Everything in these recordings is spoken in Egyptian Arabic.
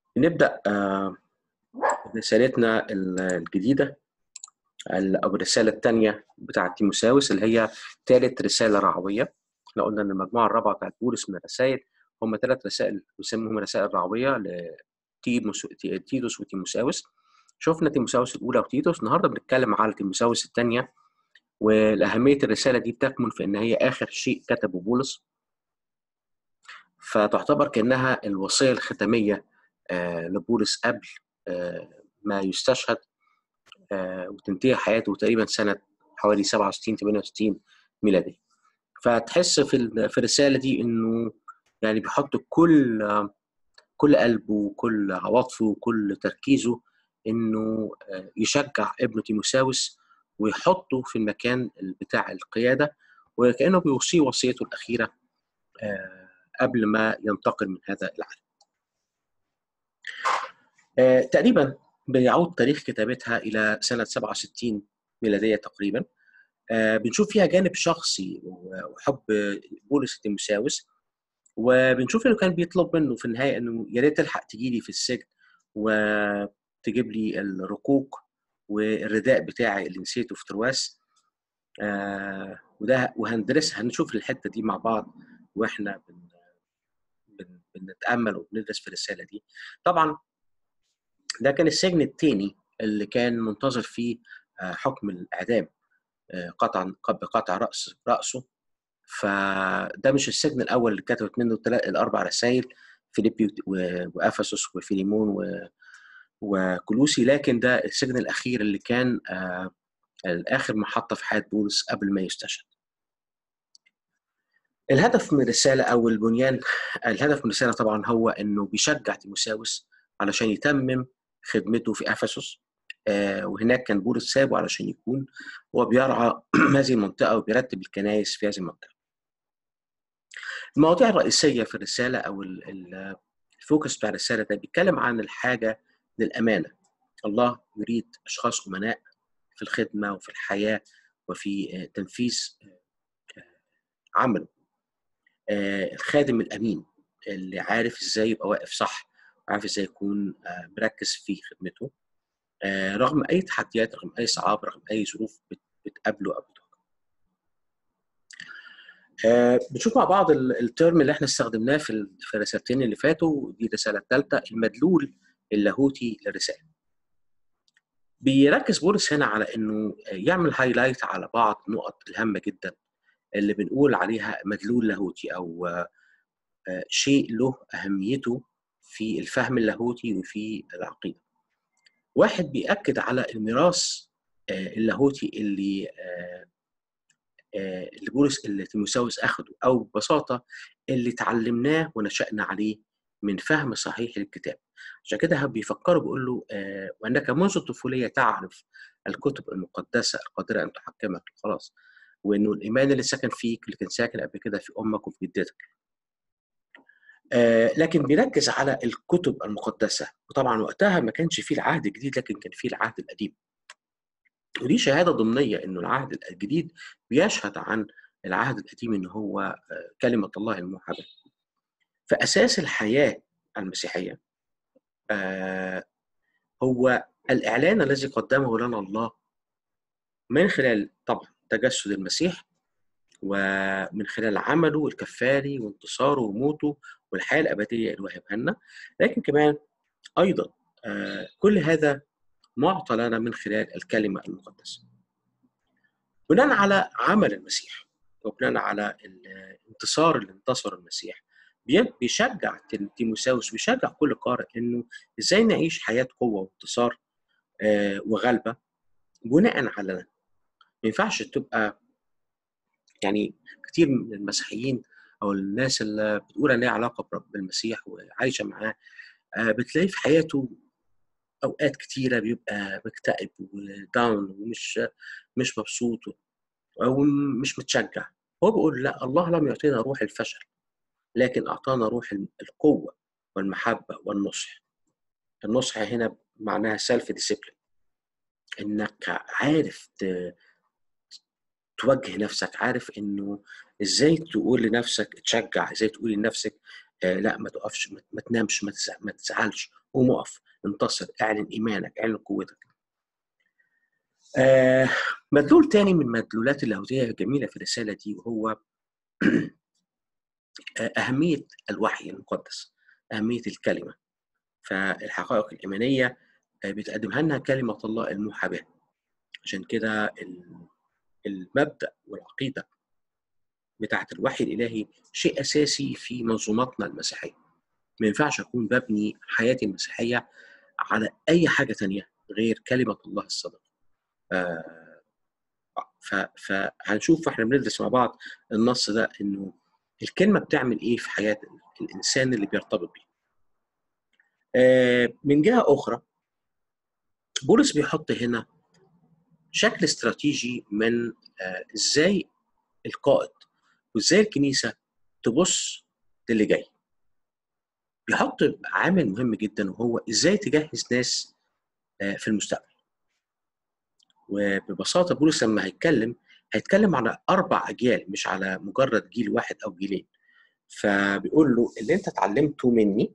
نبدأ رسالتنا الجديدة أو الرسالة الثانية بتاعة تيموساوس اللي هي ثالث رسالة رعوية احنا قلنا إن المجموعة الرابعة بتاعت بولس من الرسائل هم ثلاث رسائل بيسموهم رسائل رعوية لتيتوس وتيموساوس شفنا تيموساوس الأولى وتيتوس النهاردة بنتكلم على تيموساوس الثانية والأهمية الرسالة دي بتكمن في إن هي آخر شيء كتبه بولس فتعتبر كأنها الوصية الختامية لبولس قبل ما يستشهد وتنتهي حياته تقريبا سنة حوالي 67 68 ميلادية فتحس في في الرسالة دي إنه يعني بيحط كل كل قلبه وكل عواطفه وكل تركيزه إنه يشجع ابنه تيموساوس ويحطه في المكان بتاع القيادة وكأنه بيوصيه وصيته الأخيرة قبل ما ينتقل من هذا العالم. تقريبا بيعود تاريخ كتابتها إلى سنة 67 ميلادية تقريبا بنشوف فيها جانب شخصي وحب بولس تيموساوس وبنشوف انه كان بيطلب منه في النهايه انه يا ريت تلحق تجي لي في السجن وتجيب لي الرقوق والرداء بتاعي اللي نسيته في ترواس آه وده وهندرسها هنشوف الحته دي مع بعض واحنا بن بن بنتامل وبندرس في الرساله دي طبعا ده كان السجن الثاني اللي كان منتظر فيه حكم الاعدام قطعا بقطع راس راسه فده مش السجن الاول اللي كتبت منه الاربع رسائل فيليبي وافسس وفيليمون و وكلوسي لكن ده السجن الاخير اللي كان آه اخر محطه في حياه بولس قبل ما يستشهد. الهدف من الرساله او البنيان الهدف من الرساله طبعا هو انه بيشجع تيموساوس علشان يتمم خدمته في افسس آه وهناك كان بولس سابه علشان يكون هو بيرعى هذه المنطقه وبيرتب الكنائس في هذه المنطقه. المواضيع الرئيسيه في الرساله او الفوكس بتاع الرساله ده بيتكلم عن الحاجه للامانه. الله يريد اشخاص امناء في الخدمه وفي الحياه وفي تنفيذ عمله. الخادم الامين اللي عارف ازاي يبقى واقف صح وعارف ازاي يكون مركز في خدمته رغم اي تحديات رغم اي صعاب رغم اي ظروف بتقابله او بتواجهه. بنشوف مع بعض الترم اللي احنا استخدمناه في في الرسالتين اللي فاتوا دي الرساله الثالثه المدلول اللاهوتي للرساله. بيركز بولس هنا على انه يعمل هايلايت على بعض النقط الهامه جدا اللي بنقول عليها مدلول لاهوتي او شيء له اهميته في الفهم اللاهوتي وفي العقيده. واحد بيأكد على الميراث اللاهوتي اللي اللي بولس اللي تيموساوس اخده او ببساطه اللي اتعلمناه ونشأنا عليه من فهم صحيح للكتاب عشان كده بيفكروا بيقول له وانك منذ الطفوليه تعرف الكتب المقدسه القادره ان تحكمك خلاص وانه الايمان اللي سكن فيك اللي كان ساكن قبل كده في امك وفي جدتك لكن بيركز على الكتب المقدسه وطبعا وقتها ما كانش فيه العهد الجديد لكن كان فيه العهد القديم ودي شهاده ضمنيه انه العهد الجديد بيشهد عن العهد القديم ان هو كلمه الله الموحده فاساس الحياه المسيحيه هو الاعلان الذي قدمه لنا الله من خلال طبعا تجسد المسيح ومن خلال عمله الكفاري وانتصاره وموته والحياه الابديه اللي وهبها لنا لكن كمان ايضا كل هذا معطى لنا من خلال الكلمة المقدسة بناء على عمل المسيح وبناء على الانتصار اللي انتصر المسيح بيشجع تيموساوس بيشجع كل قارئ انه ازاي نعيش حياه قوه وانتصار وغلبه بناء على ده ما ينفعش تبقى يعني كتير من المسيحيين او الناس اللي بتقول ان ليها علاقه بالمسيح وعايشه معاه بتلاقي في حياته اوقات كتيره بيبقى مكتئب وداون ومش مش مبسوط او مش متشجع هو بيقول لا الله لم يعطينا روح الفشل لكن اعطانا روح القوه والمحبه والنصح النصح هنا معناها سيلف ديسيبلين انك عارف توجه نفسك عارف انه ازاي تقول لنفسك تشجع ازاي تقول لنفسك آه لا ما تقفش ما, ما تنامش ما, تزع... ما تزعلش قوم اقف انتصر اعلن ايمانك اعلن قوتك آه مدلول تاني من مدلولات اللاهوتية الجميلة في الرسالة دي وهو أهمية الوحي المقدس أهمية الكلمة فالحقائق الإيمانية بتقدمها لنا كلمة الله الموحى بها عشان كده المبدأ والعقيدة بتاعة الوحي الإلهي شيء أساسي في منظوماتنا المسيحية ما ينفعش أكون ببني حياتي المسيحية على أي حاجة تانية غير كلمة الله الصادقة آه فهنشوف احنا بندرس مع بعض النص ده انه الكلمه بتعمل ايه في حياه الانسان اللي بيرتبط بيه. آه من جهه اخرى بولس بيحط هنا شكل استراتيجي من آه ازاي القائد وازاي الكنيسه تبص للي جاي. بيحط عامل مهم جدا وهو ازاي تجهز ناس آه في المستقبل. وببساطه بولس لما هيتكلم هيتكلم على اربع اجيال مش على مجرد جيل واحد او جيلين فبيقول له اللي انت اتعلمته مني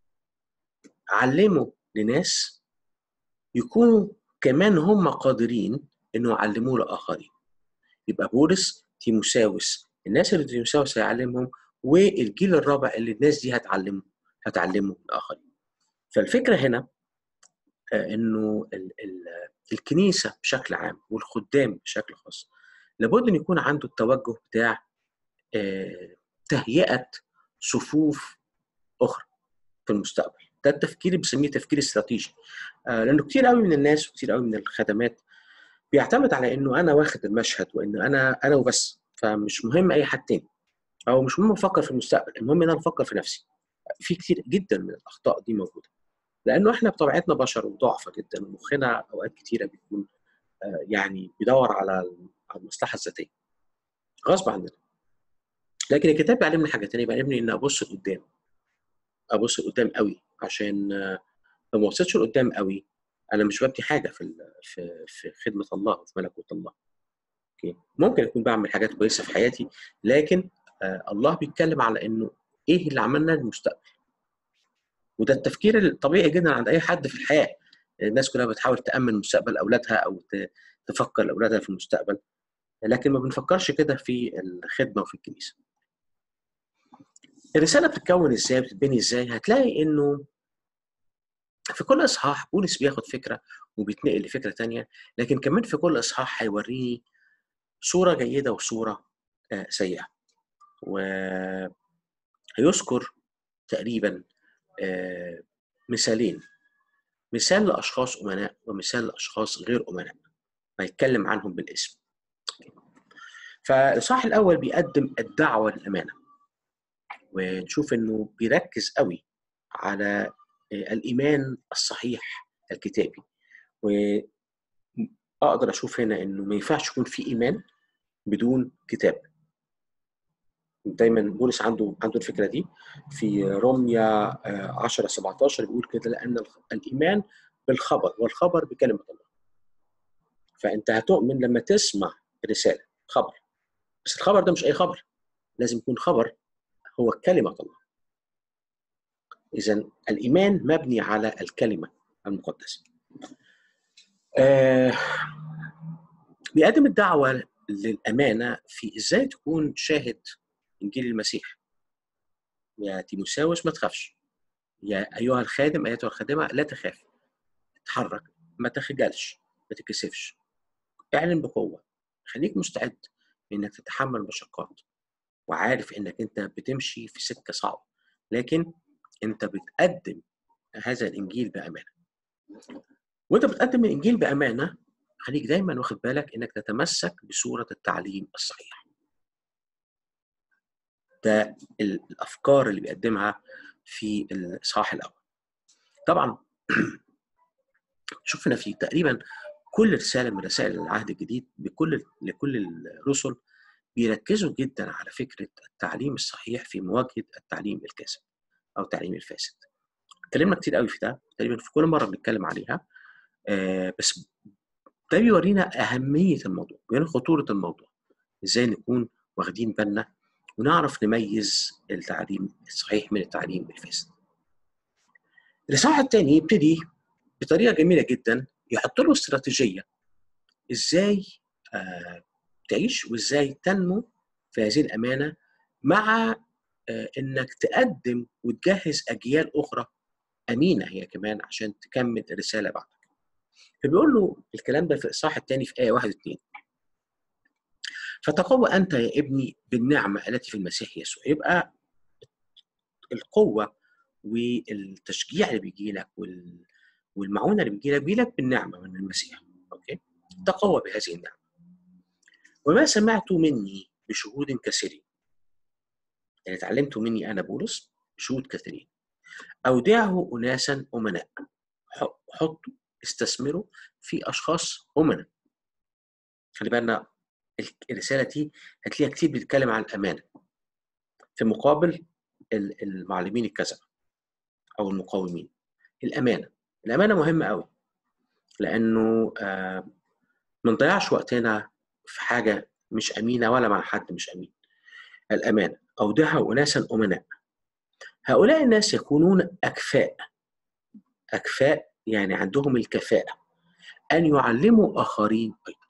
علمه لناس يكونوا كمان هم قادرين انه يعلموه لاخرين يبقى بولس تيموساوس الناس اللي تيموساوس هيعلمهم والجيل الرابع اللي الناس دي هتعلمه هتعلمه لاخرين فالفكره هنا انه ال ال الكنيسه بشكل عام والخدام بشكل خاص لابد ان يكون عنده التوجه بتاع تهيئه صفوف اخرى في المستقبل ده التفكير بنسميه تفكير استراتيجي لانه كتير قوي من الناس وكتير قوي من الخدمات بيعتمد على انه انا واخد المشهد وان انا انا وبس فمش مهم اي حد تاني او مش مهم افكر في المستقبل المهم ان انا افكر في نفسي في كتير جدا من الاخطاء دي موجوده لانه احنا بطبيعتنا بشر وضعفة جدا ومخنا اوقات كتيره بيكون يعني بيدور على المصلحه الذاتيه غصب عننا لكن الكتاب بيعلمني حاجه ثانيه بيعلمني ان ابص لقدام ابص لقدام قوي عشان لو ما بصيتش لقدام قوي انا مش ببني حاجه في في في خدمه الله وفي ملكوت الله اوكي ممكن اكون بعمل حاجات كويسه في حياتي لكن آه الله بيتكلم على انه ايه اللي عملنا للمستقبل وده التفكير الطبيعي جدا عند اي حد في الحياه الناس كلها بتحاول تامن مستقبل اولادها او تفكر لاولادها في المستقبل لكن ما بنفكرش كده في الخدمه وفي الكنيسه الرساله بتتكون ازاي بتتبني ازاي هتلاقي انه في كل اصحاح بولس بياخد فكره وبيتنقل لفكره تانية لكن كمان في كل اصحاح هيوريني صوره جيده وصوره سيئه وهيذكر تقريبا مثالين مثال لاشخاص امناء ومثال لاشخاص غير امناء هيتكلم عنهم بالاسم فالاصحاح الاول بيقدم الدعوه للامانه ونشوف انه بيركز قوي على الايمان الصحيح الكتابي واقدر اشوف هنا انه ما ينفعش يكون في ايمان بدون كتاب دايما بولس عنده عنده الفكره دي في روميا 10 17 بيقول كده لان الايمان بالخبر والخبر بكلمه الله فانت هتؤمن لما تسمع رساله خبر بس الخبر ده مش اي خبر لازم يكون خبر هو كلمه الله اذا الايمان مبني على الكلمه المقدسه آه بيقدم الدعوه للامانه في ازاي تكون شاهد انجيل المسيح يا تيموساوس ما تخافش يا ايها الخادم ايتها الخادمه لا تخاف اتحرك ما تخجلش ما تتكسفش اعلن بقوه خليك مستعد انك تتحمل مشقات وعارف انك انت بتمشي في سكه صعبه لكن انت بتقدم هذا الانجيل بامانه وانت بتقدم الانجيل بامانه خليك دايما واخد بالك انك تتمسك بصوره التعليم الصحيح ده الافكار اللي بيقدمها في الاصحاح الاول طبعا شفنا في تقريبا كل رساله من رسائل العهد الجديد بكل لكل الرسل بيركزوا جدا على فكره التعليم الصحيح في مواجهه التعليم الكاذب او التعليم الفاسد اتكلمنا كتير قوي في ده تقريبا في كل مره بنتكلم عليها آه بس ده بيورينا اهميه الموضوع بيورينا خطوره الموضوع ازاي نكون واخدين بالنا ونعرف نميز التعليم الصحيح من التعليم الفاسد. الإصحاح الثاني يبتدي بطريقة جميلة جدا يحط له استراتيجية إزاي آه تعيش وإزاي تنمو في هذه الأمانة مع آه إنك تقدم وتجهز أجيال أخرى أمينة هي كمان عشان تكمل الرسالة بعدك. فبيقول له الكلام ده في الإصحاح الثاني في آية 1 2 فتقوى أنت يا ابني بالنعمة التي في المسيح يسوع يبقى القوة والتشجيع اللي بيجي لك وال... والمعونة اللي بيجي لك بيجي لك بالنعمة من المسيح أوكي تقوى بهذه النعمة وما سمعت مني بشهود كثيرين يعني تعلمت مني أنا بولس بشهود كثيرين أودعه أناسا أمناء حطوا استثمروا في أشخاص أمناء خلي بالنا الرساله دي هتلاقيها كتير بتتكلم عن الامانه في مقابل المعلمين الكذبه او المقاومين الامانه الامانه مهمه قوي لانه ما نضيعش وقتنا في حاجه مش امينه ولا مع حد مش امين الامانه اودعها اناسا امناء هؤلاء الناس يكونون اكفاء اكفاء يعني عندهم الكفاءه ان يعلموا اخرين ايضا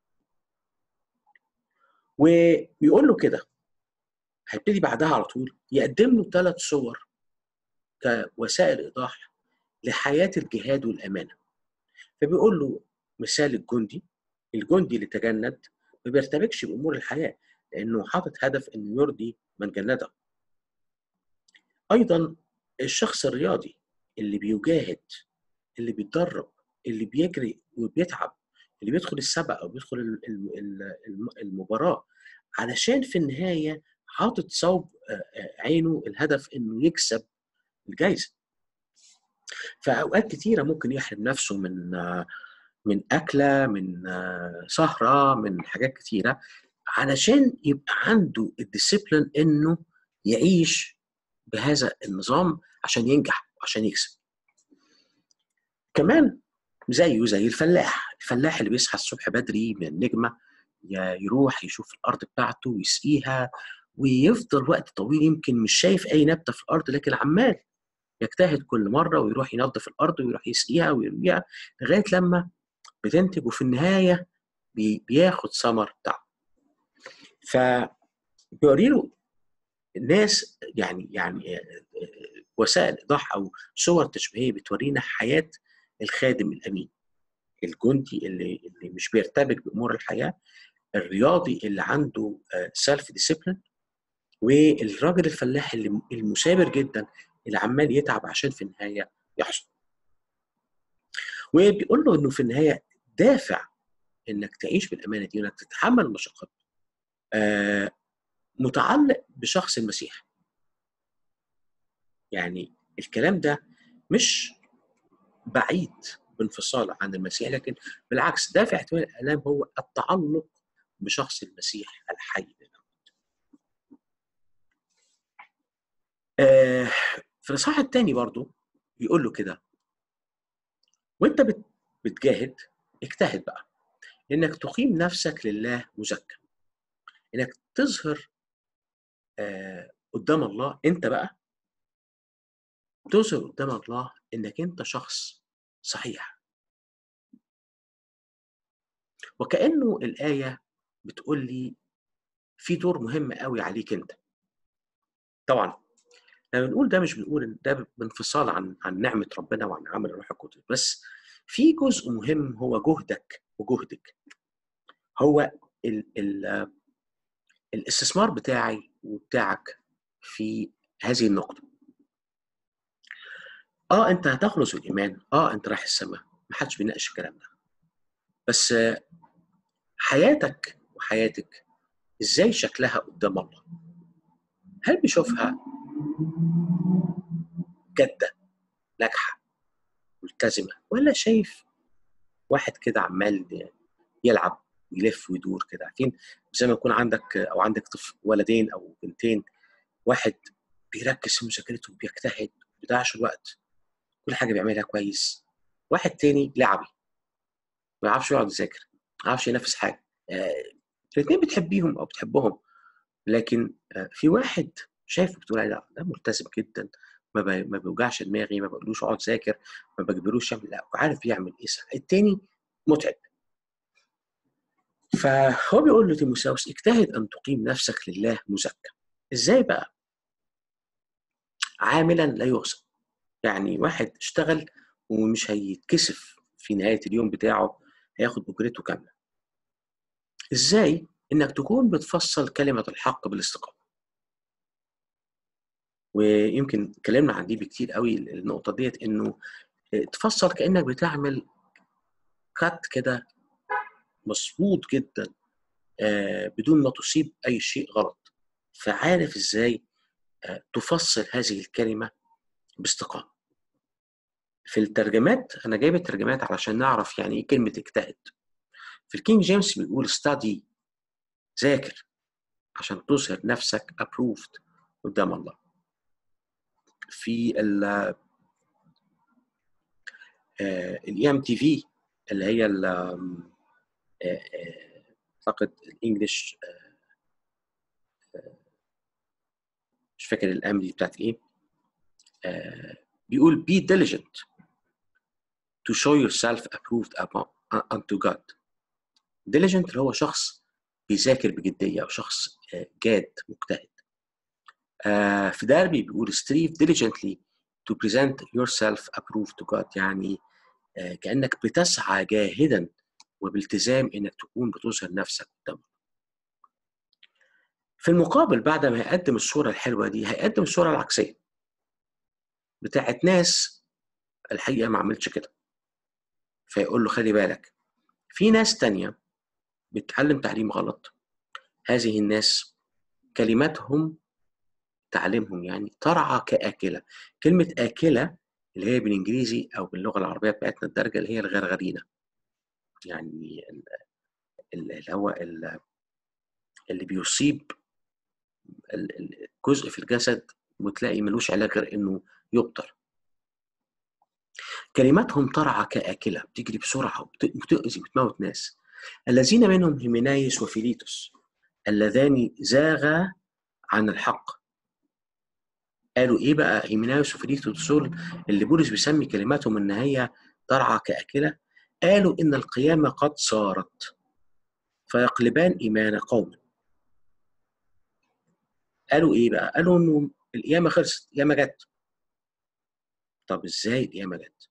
وبيقول له كده هيبتدي بعدها على طول يقدم له ثلاث صور كوسائل ايضاح لحياه الجهاد والامانه فبيقول له مثال الجندي الجندي اللي تجند ما بيرتبكش بامور الحياه لانه حاطط هدف انه يرضي من جنده ايضا الشخص الرياضي اللي بيجاهد اللي بيتدرب اللي بيجري وبيتعب اللي بيدخل السبق او بيدخل المباراه علشان في النهايه حاطط صوب عينه الهدف انه يكسب الجائزه فاوقات كتيره ممكن يحرم نفسه من من اكله من سهره من حاجات كتيره علشان يبقى عنده الديسيبلين انه يعيش بهذا النظام عشان ينجح وعشان يكسب كمان زيه زي الفلاح الفلاح اللي بيصحى الصبح بدري من النجمه يروح يشوف الارض بتاعته ويسقيها ويفضل وقت طويل يمكن مش شايف اي نبته في الارض لكن عمال يجتهد كل مره ويروح ينظف الارض ويروح يسقيها ويرويها لغايه لما بتنتج وفي النهايه بياخد ثمر بتاعه. ف بيوري له الناس يعني يعني وسائل ايضاح او صور تشبيهيه بتورينا حياه الخادم الامين الجندي اللي اللي مش بيرتبك بامور الحياه الرياضي اللي عنده سيلف ديسيبلين والراجل الفلاح اللي المثابر جدا اللي عمال يتعب عشان في النهايه يحصل وبيقول له انه في النهايه دافع انك تعيش بالامانه دي وانك تتحمل المشقات آه متعلق بشخص المسيح يعني الكلام ده مش بعيد بانفصال عن المسيح لكن بالعكس دافع احتمال الالام هو التعلق بشخص المسيح الحي آه في الاصحاح الثاني برضو بيقول له كده وانت بتجاهد اجتهد بقى انك تقيم نفسك لله مزكى انك تظهر آه قدام الله انت بقى تظهر قدام الله انك انت شخص صحيح وكانه الايه بتقول لي في دور مهم قوي عليك انت طبعا لما بنقول ده مش بنقول ده بانفصال عن عن نعمه ربنا وعن عمل الروح القدس بس في جزء مهم هو جهدك وجهدك هو ال ال الاستثمار بتاعي وبتاعك في هذه النقطه اه انت هتخلص الايمان اه انت رايح السماء محدش بيناقش الكلام ده بس حياتك وحياتك ازاي شكلها قدام الله هل بيشوفها جاده ناجحه ملتزمه ولا شايف واحد كده عمال يلعب ويلف ويدور كده عارفين زي ما يكون عندك او عندك طفل ولدين او بنتين واحد بيركز في مذاكرته وبيجتهد ما بيضيعش الوقت كل حاجه بيعملها كويس واحد تاني لعبي ما يعرفش يقعد يذاكر ما يعرفش ينافس حاجه آه، الاثنين بتحبيهم او بتحبهم لكن آه، في واحد شايفه بتقول عليه لا ده ملتزم جدا ما بي- ما بيوجعش دماغي ما بقولوش اقعد ذاكر ما بجبروش يعمل لا عارف يعمل ايه صح التاني متعب فهو بيقول له تيموساوس اجتهد ان تقيم نفسك لله مزكى ازاي بقى عاملا لا يغصب يعني واحد اشتغل ومش هيتكسف في نهايه اليوم بتاعه هياخد اجرته كامله ازاي انك تكون بتفصل كلمه الحق بالاستقامه ويمكن اتكلمنا عن دي بكتير قوي النقطه ديت انه تفصل كانك بتعمل كات كده مظبوط جدا آه، بدون ما تصيب اي شيء غلط فعارف ازاي آه، تفصل هذه الكلمه باستقامه في الترجمات انا جايب الترجمات علشان نعرف يعني ايه كلمه اجتهد في الكينج جيمس بيقول study ذاكر عشان تظهر نفسك approved قدام الله في ال الاي ام تي في اللي هي ال آم، آه، آه، اعتقد الانجليش آه، آه، مش فاكر الام دي بتاعت ايه آه، بيقول be diligent to show yourself approved upon- unto God diligent اللي هو شخص بيذاكر بجدية أو شخص آه، جاد مجتهد آه، في داربي بيقول strive diligently to present yourself approved to God يعني آه، كأنك بتسعى جاهدا وبالتزام إنك تكون بتظهر نفسك قدامه في المقابل بعد ما هيقدم الصورة الحلوة دي هيقدم الصورة العكسية بتاعت ناس الحقيقة ما عملتش كده فيقول له خلي بالك في ناس تانية بتتعلم تعليم غلط هذه الناس كلماتهم تعليمهم يعني ترعى كآكلة كلمة آكلة اللي هي بالإنجليزي أو باللغة العربية بتاعتنا الدارجة اللي هي الغرغرينة يعني ال- ال- اللي هو ال- اللي بيصيب ال- ال- جزء في الجسد وتلاقي ملوش علاج غير إنه يبطر كلماتهم ترعى كآكلة بتجري بسرعة وبت- وبتؤذي وبتموت ناس الذين منهم هيمينايس وفيليتوس اللذان زاغا عن الحق قالوا ايه بقى هيمينايوس وفيليتوس دول اللي بولس بيسمي كلماتهم ان هي ترعى كاكله قالوا ان القيامه قد صارت فيقلبان ايمان قوم قالوا ايه بقى قالوا انه القيامه خلصت القيامه جت طب ازاي القيامه جت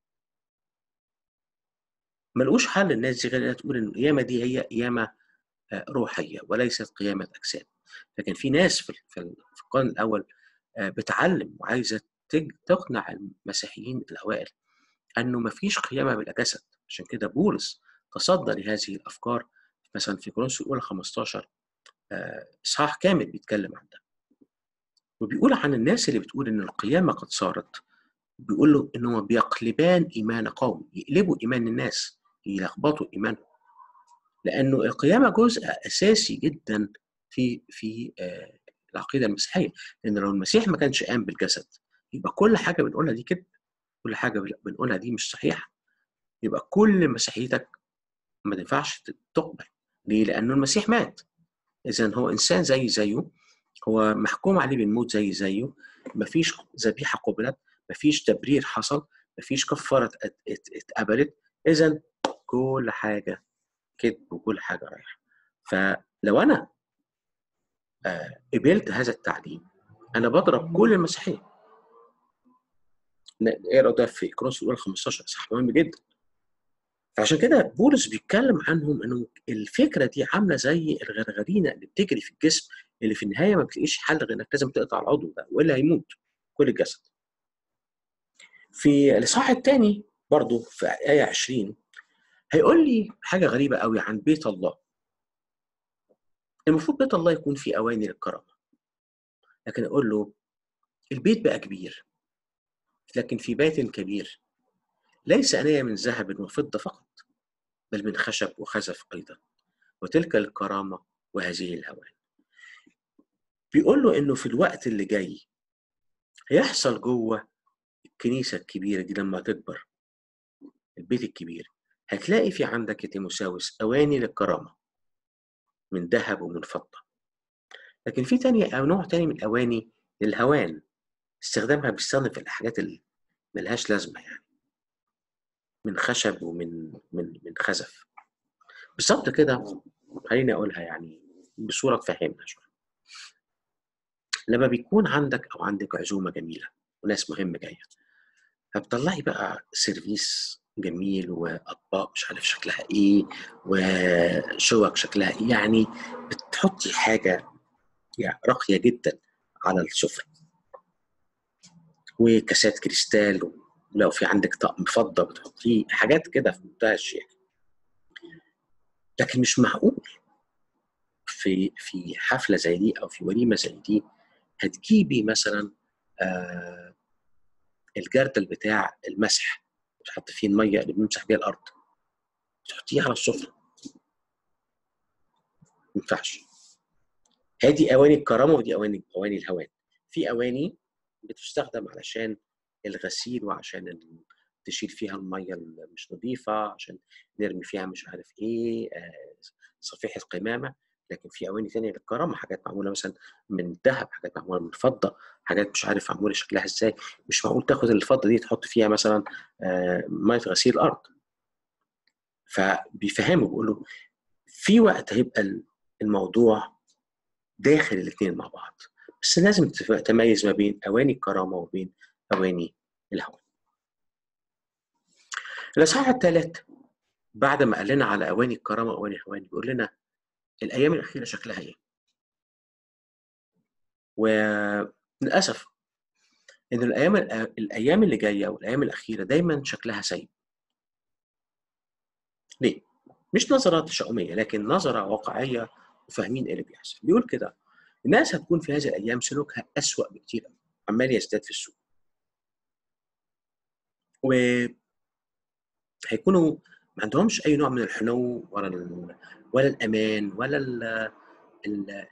ما لقوش حل الناس دي غير انها تقول ان القيامه دي هي قيامه آه، روحيه وليست قيامه اجساد لكن في ناس في في في القرن الاول آه، بتعلم وعايزه تج- تقنع المسيحيين الاوائل انه ما فيش قيامه بالجسد عشان كده بولس تصدى لهذه الافكار مثلا في كورنثوس الاولى 15 آه، اصحاح كامل بيتكلم عن ده وبيقول عن الناس اللي بتقول ان القيامه قد صارت بيقول له انهم بيقلبان ايمان قوم يقلبوا ايمان الناس يلخبطوا ايمانهم لانه القيامه جزء اساسي جدا في في آه، العقيده المسيحيه لان لو المسيح ما كانش قام بالجسد يبقى كل حاجه بنقولها دي كده كل حاجه بنقولها دي مش صحيحه يبقى كل مسيحيتك ما تنفعش تقبل ليه؟ لأنه المسيح مات إذا هو إنسان زي زيه هو محكوم عليه بالموت زي زيه مفيش ذبيحة قبلت مفيش تبرير حصل مفيش كفارة ات- ات- اتقبلت إذا كل حاجة كذب وكل حاجة رايحة فلو أنا آه، قبلت هذا التعليم أنا بضرب كل المسيحية اقرا ده في كورنثوس الاولى 15 صح مهم جدا فعشان كده بولس بيتكلم عنهم انه الفكره دي عامله زي الغرغرينه اللي بتجري في الجسم اللي في النهايه ما بتلاقيش حل غير انك لازم تقطع العضو ده والا هيموت كل الجسد. في الاصحاح الثاني برضه في ايه 20 هيقول لي حاجه غريبه قوي عن بيت الله. المفروض بيت الله يكون فيه اواني للكرامه. لكن اقول له البيت بقى كبير لكن في بيت كبير ليس انايا من ذهب وفضه فقط بل من خشب وخزف ايضا وتلك الكرامه وهذه الاواني. بيقول له انه في الوقت اللي جاي هيحصل جوه الكنيسه الكبيره دي لما تكبر البيت الكبير هتلاقي في عندك يا تيموساوس اواني للكرامه من ذهب ومن فضه لكن في تاني أو نوع تاني من الأواني للهوان استخدامها بيستخدم في الحاجات اللي ملهاش لازمة يعني من خشب ومن من من خزف بالظبط كده خليني أقولها يعني بصورة تفهمنا شوية لما بيكون عندك أو عندك عزومة جميلة وناس مهمة جاية فبتطلعي بقى سيرفيس جميل واطباق مش عارف شكلها ايه وشوك شكلها ايه يعني بتحطي حاجه يعني راقيه جدا على السفره وكاسات كريستال ولو في عندك طقم فضه بتحطيه حاجات كده في منتهى الشياكه لكن مش معقول في في حفله زي دي او في وليمه زي دي هتجيبي مثلا آه الجردل بتاع المسح بتحط فيه الميه اللي بنمسح بيها الارض تحطيه على السفره ما ينفعش هذه اواني الكرامه ودي اواني اواني الهوان في اواني بتستخدم علشان الغسيل وعشان تشيل فيها الميه المش نظيفه عشان نرمي فيها مش عارف ايه آه صفيحه قمامه لكن في اواني ثانيه للكرامه حاجات معموله مثلا من ذهب حاجات معموله من فضه حاجات مش عارف معموله شكلها ازاي مش معقول تاخد الفضه دي تحط فيها مثلا آه ميه غسيل الارض فبيفهموا بيقولوا في وقت هيبقى الموضوع داخل الاثنين مع بعض بس لازم تميز ما بين اواني الكرامه وبين اواني الهوى الاصحاح الثالث بعد ما قال لنا على اواني الكرامه واواني الهوان بيقول لنا الايام الاخيره شكلها ايه وللاسف ان الايام الايام اللي جايه والايام الاخيره دايما شكلها سيء ليه مش نظرات تشاؤميه لكن نظره واقعيه وفاهمين ايه اللي بيحصل بيقول كده الناس هتكون في هذه الايام سلوكها اسوا بكتير عمال يزداد في السوق و هيكونوا ما عندهمش اي نوع من الحنو ولا ال... ولا الامان ولا ال... ال...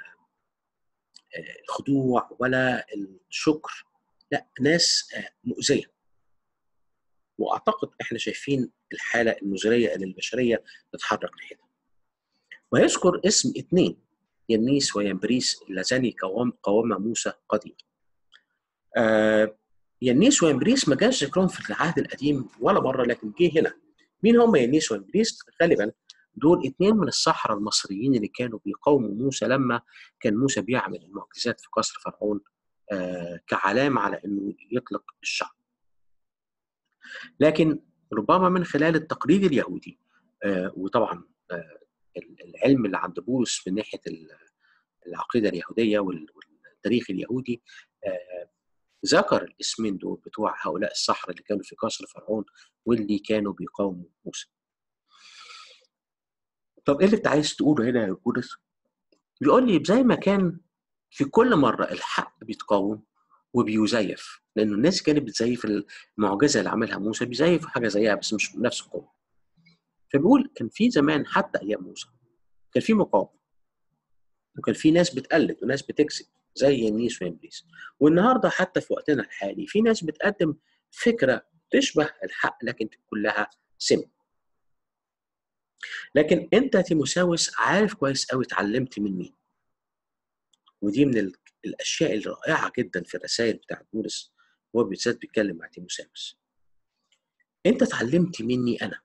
الخضوع ولا الشكر لا ناس مؤذيه واعتقد احنا شايفين الحاله المزريه اللي البشريه تتحرك ناحيتها ويذكر اسم اثنين ينيس وينبريس اللذان قوام قوام موسى قديما آه ينيس وينبريس ما جاش ذكرهم في العهد القديم ولا مره لكن جه هنا مين هم ينيس وينبريس غالبا دول اثنين من السحرة المصريين اللي كانوا بيقاوموا موسى لما كان موسى بيعمل المعجزات في قصر فرعون آه كعلامة على انه يطلق الشعب لكن ربما من خلال التقليد اليهودي آه وطبعا آه العلم اللي عند بولس من ناحيه العقيده اليهوديه والتاريخ اليهودي ذكر الاسمين دول بتوع هؤلاء السحرة اللي كانوا في قصر فرعون واللي كانوا بيقاوموا موسى. طب ايه اللي انت عايز تقوله هنا يا بولس؟ بيقول لي زي ما كان في كل مره الحق بيتقاوم وبيزيف لانه الناس كانت بتزيف المعجزه اللي عملها موسى بيزيفوا حاجه زيها بس مش بنفس القوه. فبيقول كان في زمان حتى ايام موسى كان في مقاومه وكان في ناس بتقلد وناس بتكذب زي ينيس وابليس والنهارده حتى في وقتنا الحالي في ناس بتقدم فكره تشبه الحق لكن كلها سم لكن انت تيموساوس عارف كويس قوي اتعلمت من مين ودي من الاشياء الرائعه جدا في الرسائل بتاعت بولس هو بالذات بيتكلم مع تيموساوس انت اتعلمت مني انا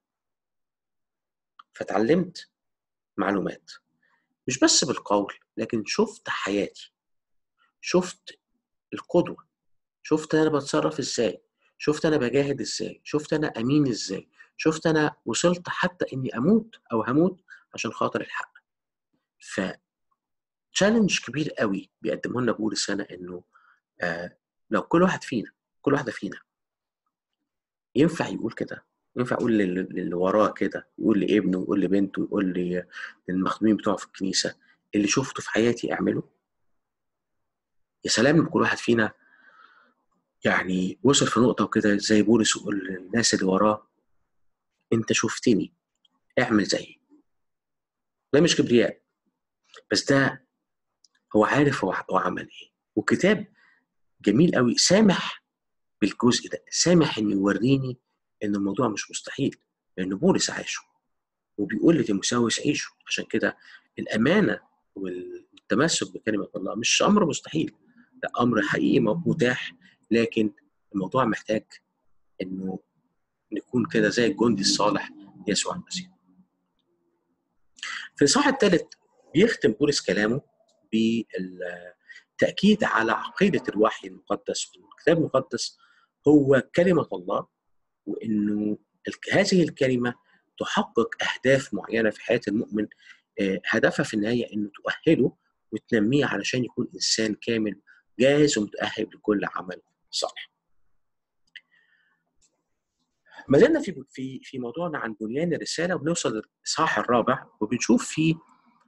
فتعلمت معلومات مش بس بالقول لكن شفت حياتي شفت القدوة شفت أنا بتصرف إزاي شفت أنا بجاهد إزاي شفت أنا أمين إزاي شفت أنا وصلت حتى إني أموت أو هموت عشان خاطر الحق ف تشالنج كبير قوي بيقدمه لنا بولس هنا انه آه لو كل واحد فينا كل واحده فينا ينفع يقول كده ينفع يقول للي وراه كده يقول لابنه يقول لبنته يقول للمخدومين بتوعه في الكنيسه اللي شفته في حياتي اعمله يا سلام لو كل واحد فينا يعني وصل في نقطه وكده زي بولس يقول للناس اللي وراه انت شفتني اعمل زيي ده مش كبرياء بس ده هو عارف هو عمل ايه وكتاب جميل قوي سامح بالجزء ده سامح انه يوريني ان الموضوع مش مستحيل لان بولس عاشه وبيقول لتيموساوس عيشه عشان كده الامانه التمسك بكلمه الله مش امر مستحيل لا امر حقيقي متاح لكن الموضوع محتاج انه نكون كده زي الجندي الصالح يسوع المسيح. في الإصحاح الثالث بيختم بولس كلامه بالتأكيد على عقيدة الوحي المقدس والكتاب المقدس هو كلمة الله وإنه هذه الكلمة تحقق أهداف معينة في حياة المؤمن هدفها في النهاية إنه تؤهله وتنميه علشان يكون إنسان كامل جاهز ومتأهل لكل عمل صالح. ما زلنا في في في موضوعنا عن بنيان الرساله وبنوصل للاصحاح الرابع وبنشوف فيه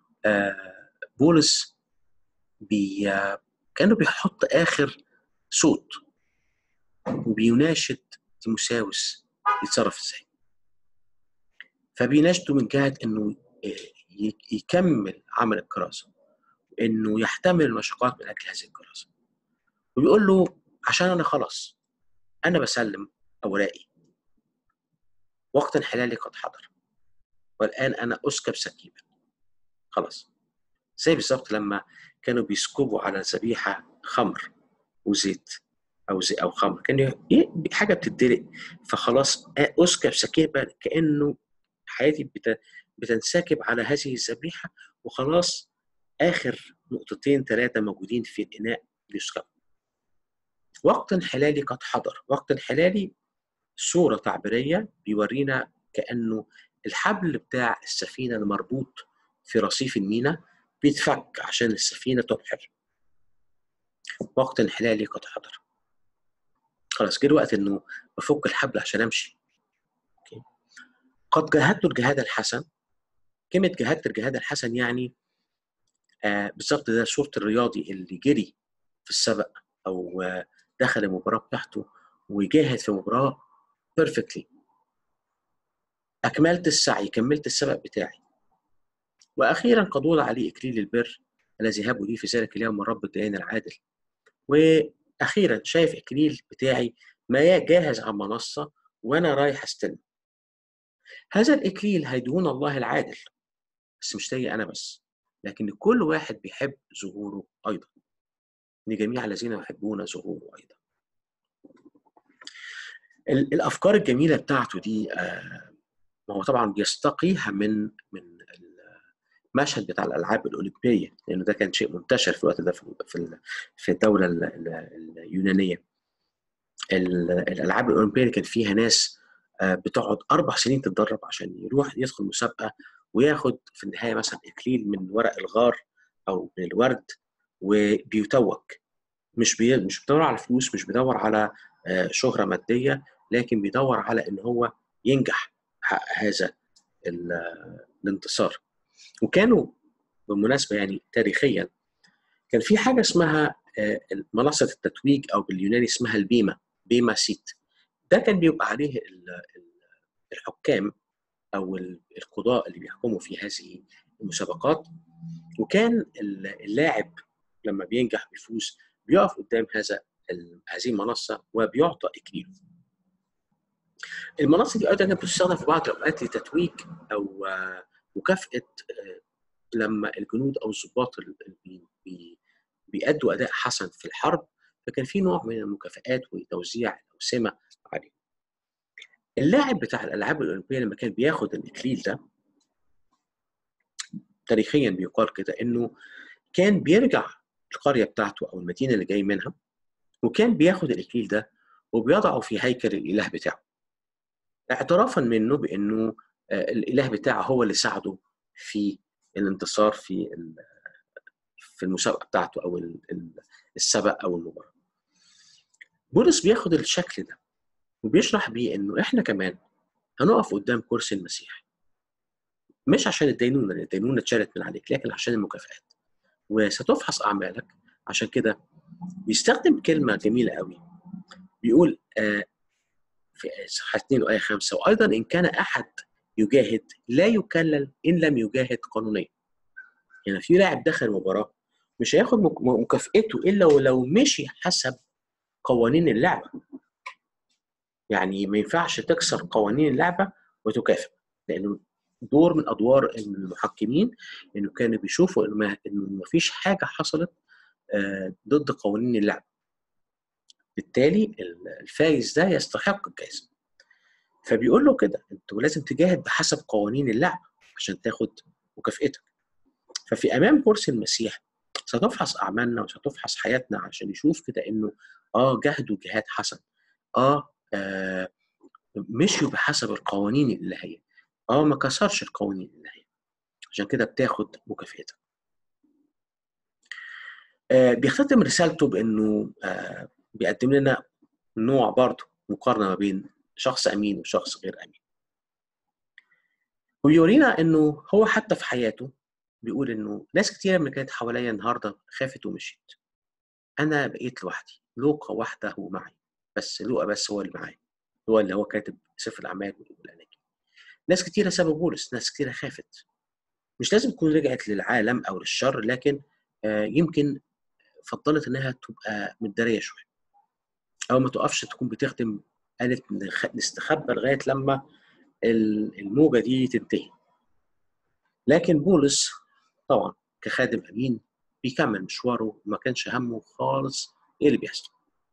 بولس بي كانه بيحط اخر صوت وبيناشد تيموساوس يتصرف ازاي فبيناشده من جهه انه يكمل عمل الكراسه انه يحتمل المشقات من اجل هذه الكراسه وبيقول له عشان انا خلاص انا بسلم اوراقي وقت انحلالي قد حضر والآن أنا أسكب سكيبا خلاص زي بالظبط لما كانوا بيسكبوا على الذبيحة خمر وزيت أو زي أو خمر كان حاجة بتدلق فخلاص أسكب سكيبا كأنه حياتي بتنسكب على هذه الذبيحة وخلاص آخر نقطتين ثلاثة موجودين في الإناء بيسكبوا وقت انحلالي قد حضر وقت انحلالي صورة تعبيرية بيورينا كأنه الحبل بتاع السفينة المربوط في رصيف المينا بيتفك عشان السفينة تبحر وقت انحلالي قد حضر خلاص جه الوقت انه بفك الحبل عشان امشي قد جاهدت الجهاد الحسن كلمة جاهدت الجهاد الحسن يعني آه بالظبط ده صورة الرياضي اللي جري في السبق أو آه دخل المباراة بتاعته وجاهد في مباراة بيرفكتلي أكملت السعي كملت السبق بتاعي وأخيرا قد وضع علي إكليل البر الذي هبوا لي في ذلك اليوم من رب الديان العادل وأخيرا شايف إكليل بتاعي ما جاهز على المنصة وأنا رايح أستلم هذا الإكليل هيدون الله العادل بس مش ليا أنا بس لكن كل واحد بيحب ظهوره أيضا لجميع الذين يحبون ظهوره أيضا الافكار الجميله بتاعته دي ما هو طبعا بيستقيها من من المشهد بتاع الالعاب الاولمبيه لانه ده كان شيء منتشر في الوقت ده في في الدوله اليونانيه الالعاب الاولمبيه كان فيها ناس بتقعد اربع سنين تتدرب عشان يروح يدخل مسابقه وياخد في النهايه مثلا اكليل من ورق الغار او من الورد وبيتوج مش بي... مش بيدور على فلوس مش بيدور على شهره ماديه لكن بيدور على ان هو ينجح حقق هذا الانتصار وكانوا بالمناسبه يعني تاريخيا كان في حاجه اسمها منصه التتويج او باليوناني اسمها البيما بيما سيت ده كان بيبقى عليه الحكام او القضاء اللي بيحكموا في هذه المسابقات وكان اللاعب لما بينجح بيفوز بيقف قدام هذا هذه المنصه وبيعطى اكليله. المنصه دي ايضا كانت بتستخدم في بعض الاوقات لتتويج او مكافاه لما الجنود او الضباط بيأدوا اداء حسن في الحرب فكان في نوع من المكافآت وتوزيع الاوسمه عليهم. اللاعب بتاع الالعاب الاولمبيه لما كان بياخد الاكليل ده تاريخيا بيقال كده انه كان بيرجع القريه بتاعته او المدينه اللي جاي منها وكان بياخد الاكليل ده وبيضعه في هيكل الاله بتاعه اعترافا منه بانه الاله بتاعه هو اللي ساعده في الانتصار في في المسابقه بتاعته او السبق او المباراه بولس بياخد الشكل ده وبيشرح بيه انه احنا كمان هنقف قدام كرسي المسيح مش عشان الدينونه لان الدينونه اتشالت من عليك لكن عشان المكافآت وستفحص اعمالك عشان كده بيستخدم كلمه جميله قوي بيقول آه في صفحه 2 وايه 5 وايضا ان كان احد يجاهد لا يكلل ان لم يجاهد قانونيا يعني في لاعب دخل مباراه مش هياخد مكافئته الا ولو مشي حسب قوانين اللعبه يعني ما ينفعش تكسر قوانين اللعبه وتكافئ لانه دور من ادوار المحكمين انه كانوا بيشوفوا انه ما انه ما فيش حاجه حصلت آه، ضد قوانين اللعب بالتالي الفايز ده يستحق الجائزه فبيقول له كده انت لازم تجاهد بحسب قوانين اللعب عشان تاخد مكافئتك ففي امام كرسي المسيح ستفحص اعمالنا وستفحص حياتنا عشان يشوف كده انه اه جهدوا جهاد حسن اه, آه مشيوا بحسب القوانين الالهيه اه ما كسرش القوانين الالهيه عشان كده بتاخد مكافئتك آه بيختتم رسالته بانه آه بيقدم لنا نوع برضه مقارنه ما بين شخص امين وشخص غير امين ويورينا انه هو حتى في حياته بيقول انه ناس كتيره من اللي كانت حواليا النهارده خافت ومشيت انا بقيت لوحدي لوقا وحده معي بس لوقا بس هو اللي معايا هو اللي هو كاتب سفر الاعمال والاناجيل ناس كتيره سابوا بولس ناس كتيره خافت مش لازم تكون رجعت للعالم او للشر لكن يمكن فضلت انها تبقى متداريه شويه او ما تقفش تكون بتخدم قالت نستخبى لغايه لما الموجه دي تنتهي لكن بولس طبعا كخادم امين بيكمل مشواره وما كانش همه خالص ايه اللي بيحصل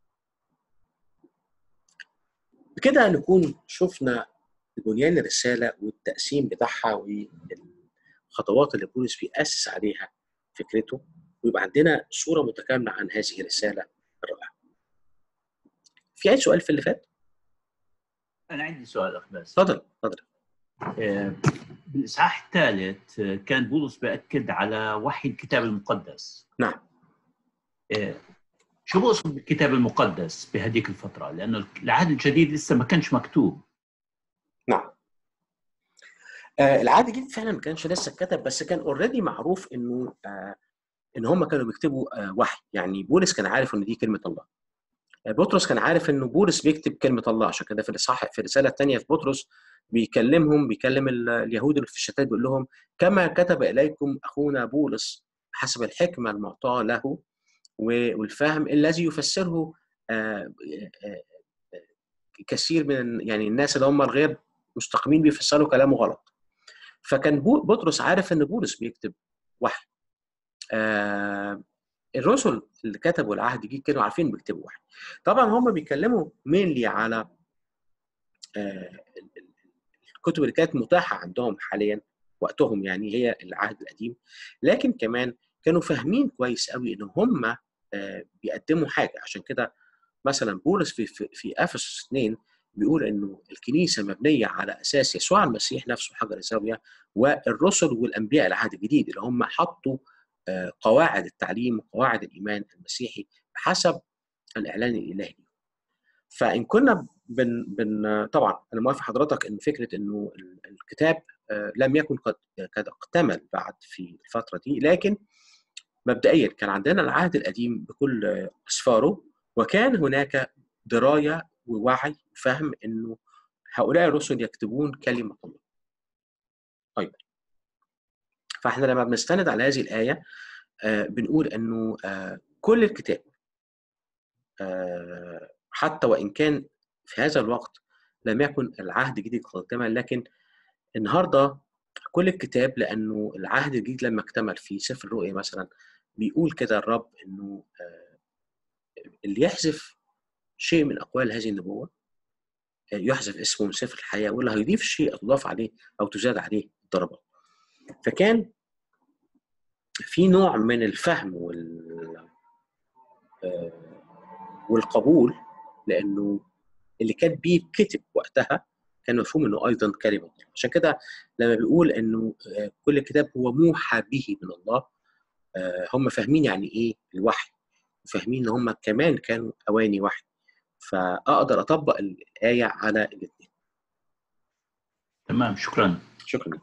بكده نكون شفنا بنيان الرساله والتقسيم بتاعها والخطوات اللي بولس بيأسس عليها فكرته ويبقى عندنا صوره متكامله عن هذه الرساله الرائعه. في اي سؤال في اللي فات؟ انا عندي سؤال اخ بس اتفضل اتفضل بالاصحاح الثالث كان بولس بأكد على وحي الكتاب المقدس نعم شو بقصد بالكتاب المقدس بهذيك الفترة؟ لأنه العهد الجديد لسه ما كانش مكتوب نعم آه العهد الجديد فعلا ما كانش لسه اتكتب بس كان اوريدي معروف انه آه ان هم كانوا بيكتبوا آه وحي يعني بولس كان عارف ان دي كلمه الله بطرس كان عارف انه بولس بيكتب كلمه الله عشان كده في الاصحاح في الرساله الثانيه في بطرس بيكلمهم بيكلم اليهود اللي في الشتات بيقول لهم كما كتب اليكم اخونا بولس حسب الحكمه المعطاه له والفهم الذي يفسره كثير من يعني الناس اللي هم الغير مستقيمين بيفسروا كلامه غلط فكان بطرس عارف ان بولس بيكتب وحي الرسل اللي كتبوا العهد الجديد كانوا عارفين بيكتبوا وحي طبعا هم بيتكلموا مينلي على الكتب اللي كانت متاحه عندهم حاليا وقتهم يعني هي العهد القديم لكن كمان كانوا فاهمين كويس قوي ان هم بيقدموا حاجه عشان كده مثلا بولس في في, في افسس 2 بيقول انه الكنيسه مبنيه على اساس يسوع المسيح نفسه حجر الزاويه والرسل والانبياء العهد الجديد اللي هم حطوا قواعد التعليم وقواعد الايمان المسيحي بحسب الاعلان الالهي فان كنا بن, بن طبعا انا موافق حضرتك ان فكره انه الكتاب لم يكن قد قد اكتمل بعد في الفتره دي لكن مبدئيا كان عندنا العهد القديم بكل اسفاره وكان هناك درايه ووعي وفهم انه هؤلاء الرسل يكتبون كلمه الله. طيب فاحنا لما بنستند على هذه الايه آه بنقول انه آه كل الكتاب آه حتى وان كان في هذا الوقت لم يكن العهد الجديد قد اكتمل لكن النهارده كل الكتاب لانه العهد الجديد لما اكتمل في سفر الرؤيا مثلا بيقول كده الرب انه اللي يحذف شيء من اقوال هذه النبوه يحذف اسمه من سفر الحياه واللي هيضيف شيء تضاف عليه او تزاد عليه الضربات فكان في نوع من الفهم وال والقبول لانه اللي كان بيتكتب وقتها كان مفهوم انه ايضا كلمه الله عشان كده لما بيقول انه كل كتاب هو موحى به من الله هم فاهمين يعني ايه الوحي وفاهمين ان هم كمان كانوا اواني وحي فاقدر اطبق الايه على الاثنين تمام شكرا شكرا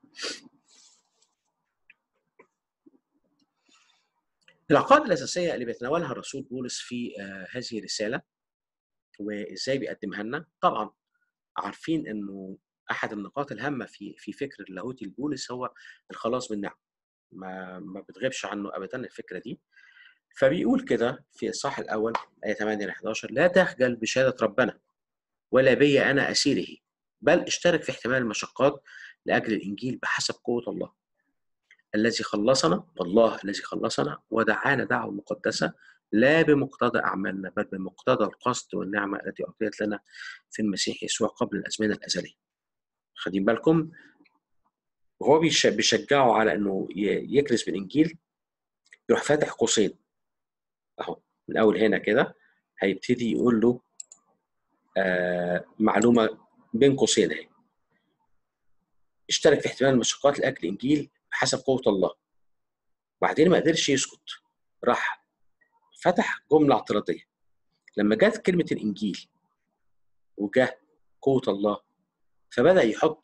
العقائد الاساسيه اللي بيتناولها الرسول بولس في هذه الرساله وازاي بيقدمها لنا طبعا عارفين انه احد النقاط الهامه في في فكر اللاهوتي لبولس هو الخلاص بالنعم ما ما بتغيبش عنه ابدا الفكره دي فبيقول كده في الصح الاول ايه 8 ل 11 لا تخجل بشهاده ربنا ولا بي انا اسيره بل اشترك في احتمال المشقات لاجل الانجيل بحسب قوه الله الذي خلصنا والله الذي خلصنا ودعانا دعوه مقدسه لا بمقتضى اعمالنا بل بمقتضى القصد والنعمه التي اعطيت لنا في المسيح يسوع قبل الازمنه الازليه. خدين بالكم وهو بيشجعه على انه يكرز بالانجيل يروح فاتح قوسين اهو من اول هنا كده هيبتدي يقول له آه معلومه بين قوسين اهي اشترك في احتمال المشقات لاجل الانجيل بحسب قوه الله وبعدين ما قدرش يسكت راح فتح جمله اعتراضيه لما جت كلمه الانجيل وجه قوه الله فبدا يحط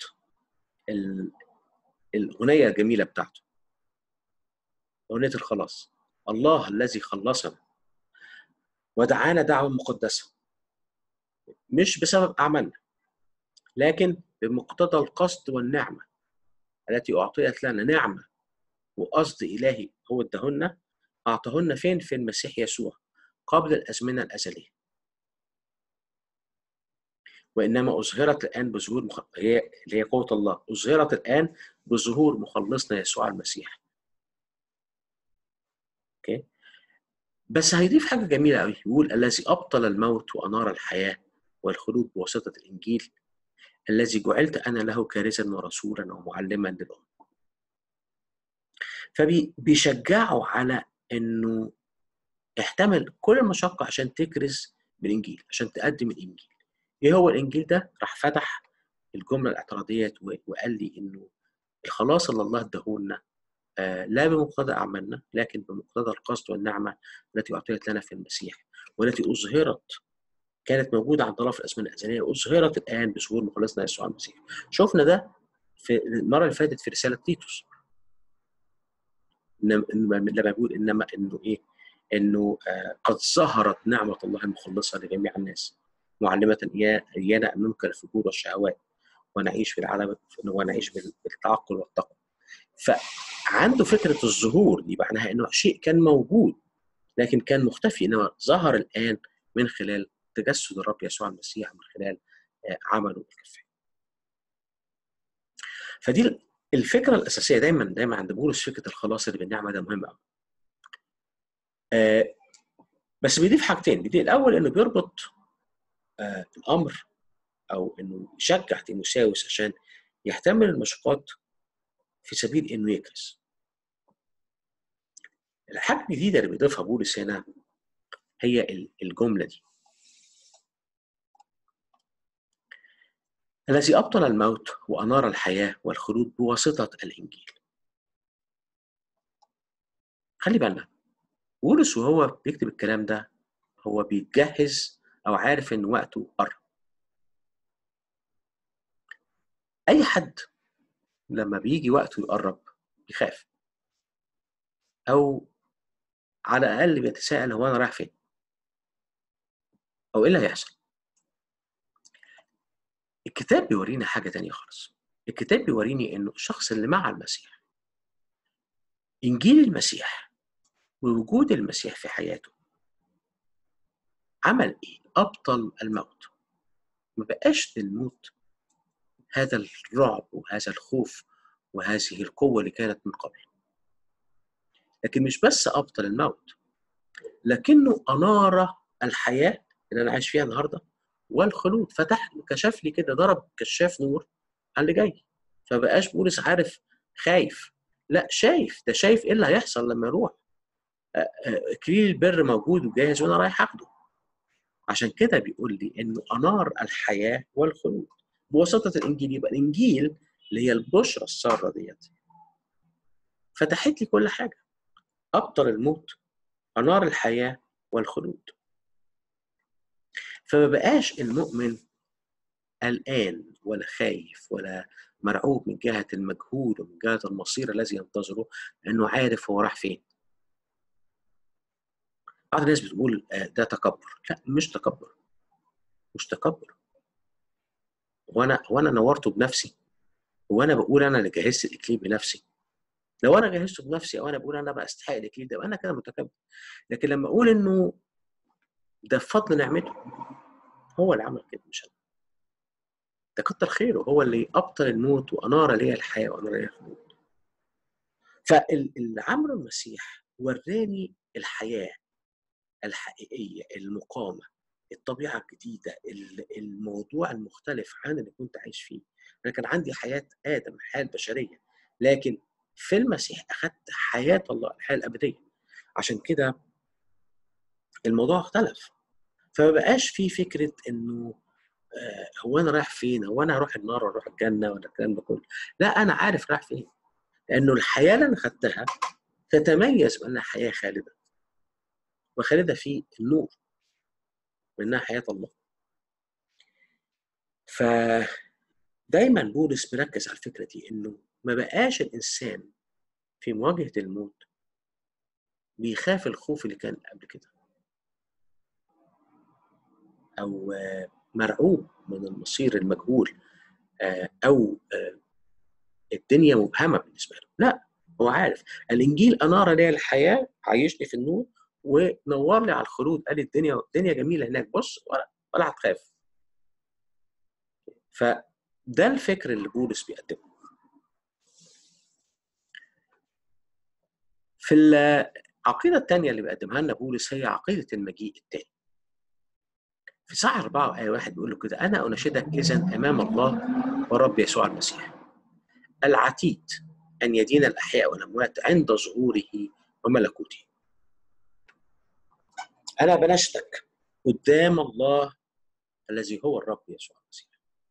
الاغنيه الجميله بتاعته اغنيه الخلاص الله الذي خلصنا ودعانا دعوه مقدسه مش بسبب اعمالنا لكن بمقتضى القصد والنعمه التي اعطيت لنا نعمه وقصد الهي هو ادهن اعطاهن فين في المسيح يسوع قبل الازمنه الازليه وانما اظهرت الان بظهور مخ... هي اللي هي قوه الله اظهرت الان بظهور مخلصنا يسوع المسيح اوكي بس هيضيف حاجه جميله قوي يقول الذي ابطل الموت وانار الحياه والخلود بواسطه الانجيل الذي جعلت انا له كارثا ورسولا ومعلما للامم فبيشجعوا على انه احتمل كل المشقه عشان تكرز بالانجيل عشان تقدم الانجيل ايه هو الانجيل ده راح فتح الجمله الاعتراضيه وقال لي انه الخلاص اللي الله اداهولنا آه لا بمقتضى اعمالنا لكن بمقتضى القصد والنعمه التي اعطيت لنا في المسيح والتي اظهرت كانت موجوده عند الله في الازمنه الازليه اظهرت الان بظهور مخلصنا يسوع المسيح شفنا ده في المره اللي فاتت في رساله تيتوس لما بيقول انما انه ايه انه آه قد ظهرت نعمه الله المخلصه لجميع الناس معلمة إيانا أن ننكر الفجور والشهوات ونعيش في العالم ونعيش بالتعقل والتقوى فعنده فكرة الظهور دي معناها أنه شيء كان موجود لكن كان مختفي إنما ظهر الآن من خلال تجسد الرب يسوع المسيح من خلال عمله الكفاية فدي الفكرة الأساسية دايما دايما عند بولس فكرة الخلاص اللي بالنعمة ده مهم قوي بس بيضيف حاجتين بيضيف الأول إنه بيربط آه الامر او انه يشجع تيموساوس عشان يحتمل المشقات في سبيل انه يكرس. الحاجه الجديده اللي بيضيفها بولس هنا هي الجمله دي. الذي ابطل الموت وانار الحياه والخلود بواسطه الانجيل. خلي بالنا بولس وهو بيكتب الكلام ده هو بيجهز او عارف ان وقته قرب اي حد لما بيجي وقته يقرب بيخاف او على الاقل بيتساءل هو انا رايح فين او ايه اللي هيحصل الكتاب بيورينا حاجه تانية خالص الكتاب بيوريني انه الشخص اللي مع المسيح انجيل المسيح ووجود المسيح في حياته عمل ايه ابطل الموت ما بقاش للموت هذا الرعب وهذا الخوف وهذه القوه اللي كانت من قبل لكن مش بس ابطل الموت لكنه انار الحياه اللي انا عايش فيها النهارده والخلود فتح كشف لي كده ضرب كشاف نور على اللي جاي فبقاش بولس عارف خايف لا شايف ده شايف ايه اللي هيحصل لما يروح اكليل البر موجود وجاهز وانا رايح اخده عشان كده بيقول لي انه انار الحياه والخلود بواسطه الانجيل يبقى الانجيل اللي هي البشرى الساره ديت فتحت لي كل حاجه ابطل الموت انار الحياه والخلود فما بقاش المؤمن قلقان ولا خايف ولا مرعوب من جهه المجهول ومن جهه المصير الذي ينتظره لانه عارف هو راح فين بعض الناس بتقول ده تكبر لا مش تكبر مش تكبر وانا وانا نورته بنفسي وانا بقول انا اللي جهزت الاكليل بنفسي لو انا جهزته بنفسي او انا بقول انا بقى استحق الاكليل ده انا كده متكبر لكن لما اقول انه ده بفضل نعمته هو اللي عمل كده مش انا ده كتر خيره هو اللي ابطل الموت وانار لي الحياه وانار لي الخلود فالعمل المسيح وراني الحياه الحقيقيه المقامه الطبيعه الجديده الموضوع المختلف عن اللي كنت عايش فيه انا كان عندي حياه ادم الحياه البشريه لكن في المسيح اخذت حياه الله الحياه الابديه عشان كده الموضوع اختلف فما بقاش في فكره انه آه هو انا رايح فين؟ هو انا هروح النار ولا اروح الجنه ولا الكلام ده كله؟ لا انا عارف رايح فين لانه الحياه اللي انا خدتها تتميز بانها حياه خالده وخالده في النور وانها حياه الله ف دايما بولس مركز على الفكره دي انه ما بقاش الانسان في مواجهه الموت بيخاف الخوف اللي كان قبل كده او مرعوب من المصير المجهول او الدنيا مبهمه بالنسبه له لا هو عارف الانجيل انار لي الحياه عايشني في النور ونور لي على الخلود قال الدنيا الدنيا جميله هناك بص ولا ولا هتخاف فده الفكر اللي بولس بيقدمه في العقيدة الثانية اللي بيقدمها لنا بولس هي عقيدة المجيء الثاني. في صح 4 آية واحد بيقول له كده أنا أناشدك إذا أمام الله ورب يسوع المسيح العتيد أن يدين الأحياء والأموات عند ظهوره وملكوته. أنا بناشدك قدام الله الذي هو الرب يسوع المسيح.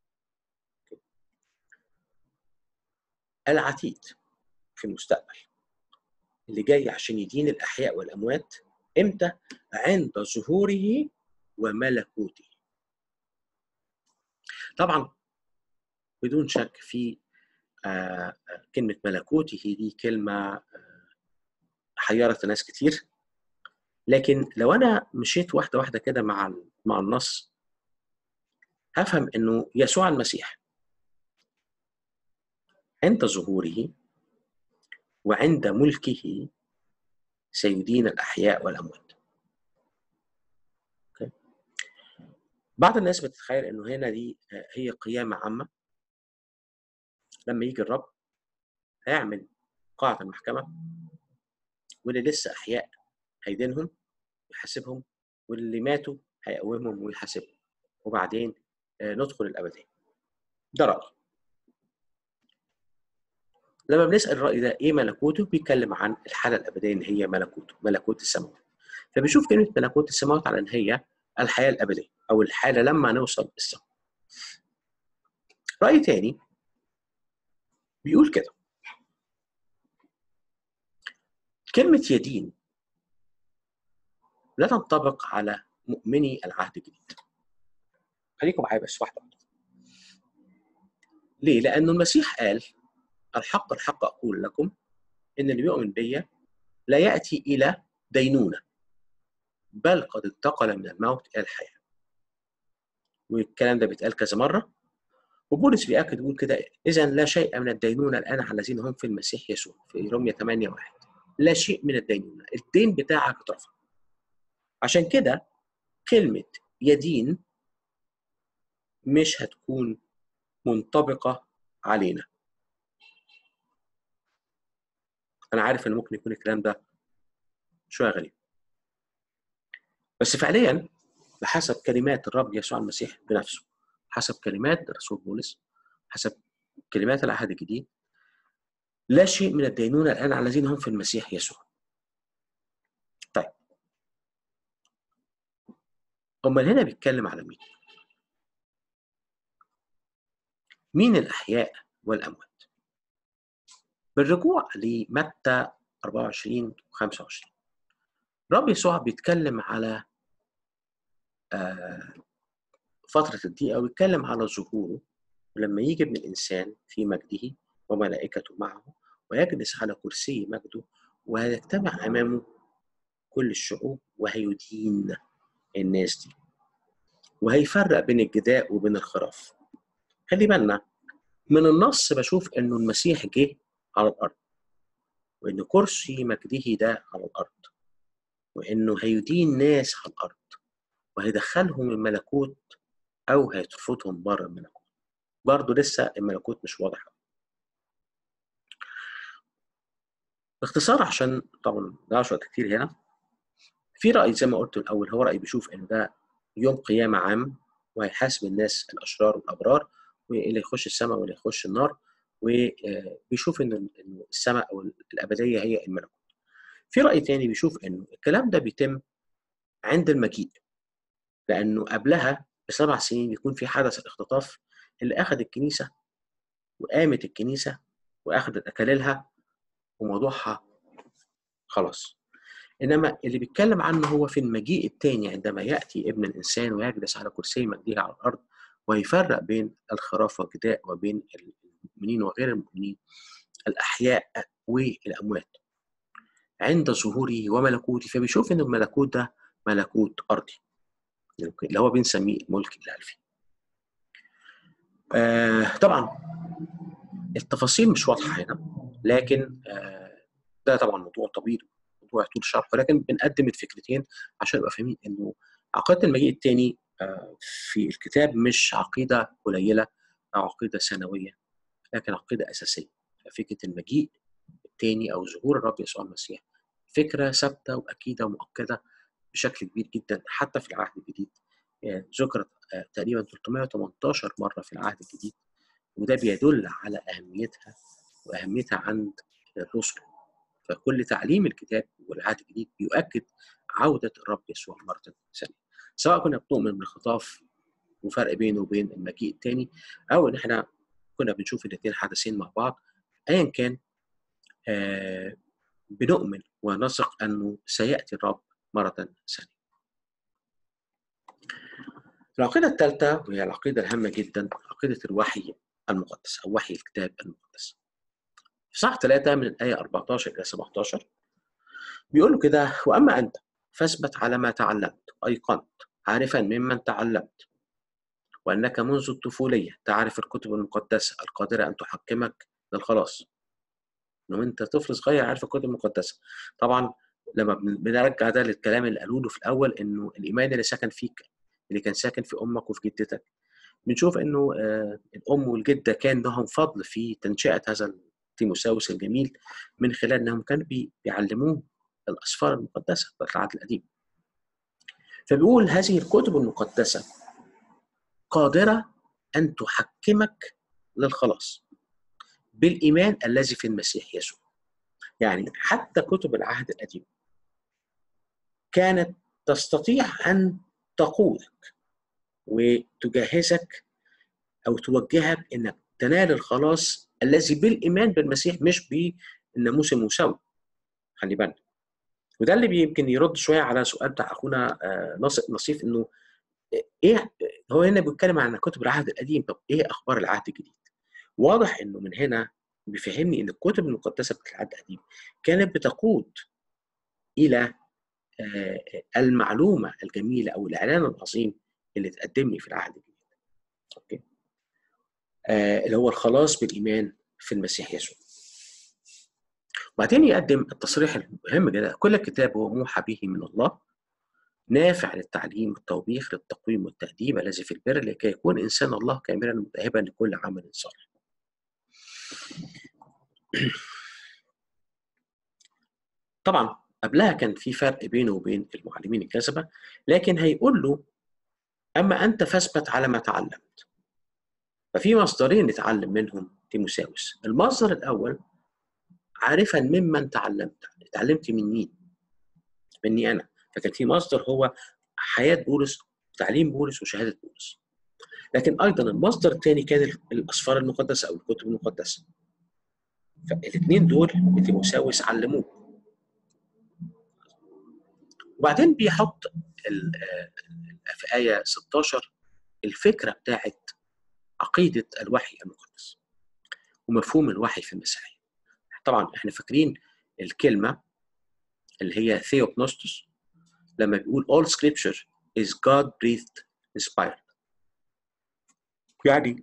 العتيد في المستقبل اللي جاي عشان يدين الأحياء والأموات إمتى؟ عند ظهوره وملكوته طبعا بدون شك في آه كلمة ملكوته دي كلمة آه حيرت ناس كتير لكن لو أنا مشيت واحدة واحدة كده مع مع النص هفهم إنه يسوع المسيح عند ظهوره وعند ملكه سيدين الأحياء والأموات okay. بعض الناس بتتخيل أنه هنا دي هي قيامة عامة لما يجي الرب هيعمل قاعة المحكمة واللي لسه أحياء هيدينهم يحاسبهم واللي ماتوا هيقومهم ويحاسبهم وبعدين ندخل الأبدية ده رأيي لما بنسال الراي ده ايه ملكوته بيتكلم عن الحاله الابديه ان هي ملكوته ملكوت السماوات فبيشوف كلمه ملكوت السماوات على ان هي الحياه الابديه او الحاله لما نوصل السماء راي تاني بيقول كده كلمه يدين لا تنطبق على مؤمني العهد الجديد خليكم معايا بس واحده واحده ليه لانه المسيح قال الحق الحق أقول لكم إن اللي بيؤمن بيا لا يأتي إلى دينونة بل قد انتقل من الموت إلى الحياة والكلام ده بيتقال كذا مرة وبولس بيأكد يقول كده إذا لا شيء من الدينونة الآن على الذين هم في المسيح يسوع في رومية 8 واحد لا شيء من الدينونة الدين بتاعك اترفع عشان كده كلمة يدين مش هتكون منطبقة علينا انا عارف ان ممكن يكون الكلام ده شويه غريب بس فعليا بحسب كلمات الرب يسوع المسيح بنفسه حسب كلمات الرسول بولس حسب كلمات العهد الجديد لا شيء من الدينونة الآن على الذين هم في المسيح يسوع طيب أمال هنا بيتكلم على مين؟ مين الأحياء والأموات؟ بالرجوع لمتى 24 و 25 رب يسوع بيتكلم على فترة الضيقة ويتكلم على ظهوره ولما يجي ابن الإنسان في مجده وملائكته معه ويجلس على كرسي مجده وهيجتمع أمامه كل الشعوب وهيدين الناس دي وهيفرق بين الجداء وبين الخراف خلي بالنا من النص بشوف انه المسيح جه على الارض وان كرسي مجده ده على الارض وانه هيدين ناس على الارض وهيدخلهم الملكوت او هيطردهم بره الملكوت برضه لسه الملكوت مش واضح باختصار عشان طبعا ده وقت كتير هنا في رأي زي ما قلت الأول هو رأي بيشوف إن ده يوم قيامة عام وهيحاسب الناس الأشرار والأبرار واللي يخش السماء واللي يخش النار وبيشوف إن السماء أو الأبدية هي الملكوت. في رأي تاني بيشوف إنه الكلام ده بيتم عند المجيء لأنه قبلها بسبع سنين بيكون في حدث الاختطاف اللي أخذ الكنيسة وقامت الكنيسة وأخذت أكاليلها وموضوعها خلاص انما اللي بيتكلم عنه هو في المجيء الثاني عندما ياتي ابن الانسان ويجلس على كرسي مجده على الارض ويفرق بين الخراف والجداء وبين المؤمنين وغير المؤمنين الاحياء والاموات عند ظهوره وملكوته فبيشوف ان الملكوت ده ملكوت ارضي اللي هو بنسميه الملك الالفي آه طبعا التفاصيل مش واضحه هنا لكن آه ده طبعا موضوع طويل موضوع يطول شرحه ولكن بنقدم الفكرتين عشان نبقى فاهمين انه عقيده المجيء الثاني آه في الكتاب مش عقيده قليله او عقيده ثانويه لكن عقيده اساسيه فكره المجيء الثاني او ظهور الرب يسوع المسيح فكره ثابته واكيده ومؤكده بشكل كبير جدا حتى في العهد الجديد يعني ذكرت آه تقريبا 318 مره في العهد الجديد وده بيدل على اهميتها واهميتها عند الرسل فكل تعليم الكتاب والعهد الجديد بيؤكد عوده الرب يسوع مره ثانيه سواء كنا بنؤمن بالخطاف وفرق بينه وبين المجيء الثاني او ان احنا كنا بنشوف الاثنين حدثين مع بعض ايا كان آه بنؤمن ونثق انه سياتي الرب مره ثانيه العقيده الثالثه وهي العقيده الهامه جدا عقيده الوحي المقدس او وحي الكتاب المقدس في صح 3 من الآية 14 إلى 17 بيقول له كده وأما أنت فاثبت على ما تعلمت أيقنت عارفا ممن تعلمت وأنك منذ الطفولية تعرف الكتب المقدسة القادرة أن تحكمك للخلاص إنه أنت طفل صغير عارف الكتب المقدسة طبعا لما بنرجع ده للكلام اللي قالوه في الأول إنه الإيمان اللي سكن فيك اللي كان ساكن في أمك وفي جدتك بنشوف إنه آه الأم والجدة كان لهم فضل في تنشئة هذا تيموساوس الجميل من خلال انهم كانوا بيعلموه الاسفار المقدسه بتاعت العهد القديم. فبيقول هذه الكتب المقدسه قادره ان تحكمك للخلاص بالايمان الذي في المسيح يسوع. يعني حتى كتب العهد القديم كانت تستطيع ان تقودك وتجهزك او توجهك انك تنال الخلاص الذي بالايمان بالمسيح مش بالناموس الموسوي خلي بالك وده اللي يمكن يرد شويه على سؤال بتاع اخونا نصيف انه ايه هو هنا بيتكلم عن كتب العهد القديم طب ايه اخبار العهد الجديد؟ واضح انه من هنا بيفهمني ان الكتب المقدسه بتاعت العهد القديم كانت بتقود الى المعلومه الجميله او الاعلان العظيم اللي تقدم لي في العهد الجديد. اوكي. آه اللي هو الخلاص بالايمان في المسيح يسوع. وبعدين يقدم التصريح المهم جدا كل الكتاب هو موحى به من الله نافع للتعليم والتوبيخ للتقويم والتأديب الذي في البر لكي يكون إنسان الله كاملا متأهبا لكل عمل صالح. طبعا قبلها كان في فرق بينه وبين المعلمين الكذبة لكن هيقول له أما أنت فاثبت على ما تعلمت ففي مصدرين نتعلم منهم تيموساوس المصدر الأول عارفا ممن تعلمت اتعلمت من مين مني أنا فكان في مصدر هو حياة بولس تعليم بولس وشهادة بولس لكن أيضا المصدر الثاني كان الأسفار المقدسة أو الكتب المقدسة فالاثنين دول تيموساوس علموه وبعدين بيحط في آية 16 الفكرة بتاعت عقيدة الوحي المقدس ومفهوم الوحي في المسيحية طبعا احنا فاكرين الكلمة اللي هي ثيوبنوستوس لما بيقول all scripture is God breathed inspired يعني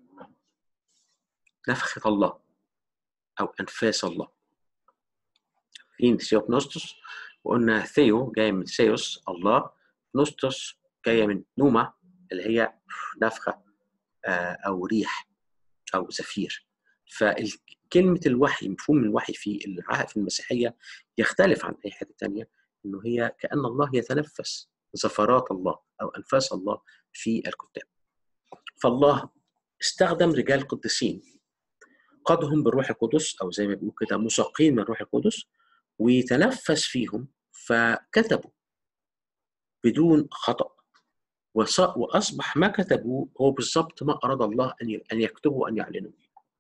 نفخة الله أو أنفاس الله فين ثيوبنوستوس وقلنا ثيو جاي من ثيوس الله نوستوس جاية من نوما اللي هي نفخة أو ريح او زفير فكلمه الوحي مفهوم الوحي في العهد في المسيحيه يختلف عن اي حاجه تانية انه هي كان الله يتنفس زفرات الله او انفاس الله في الكتاب فالله استخدم رجال قديسين قادهم بالروح القدس او زي ما بيقولوا كده مساقين من الروح القدس ويتنفس فيهم فكتبوا بدون خطأ واصبح ما كتبوه هو بالضبط ما اراد الله ان ان يكتبه وان يعلنه.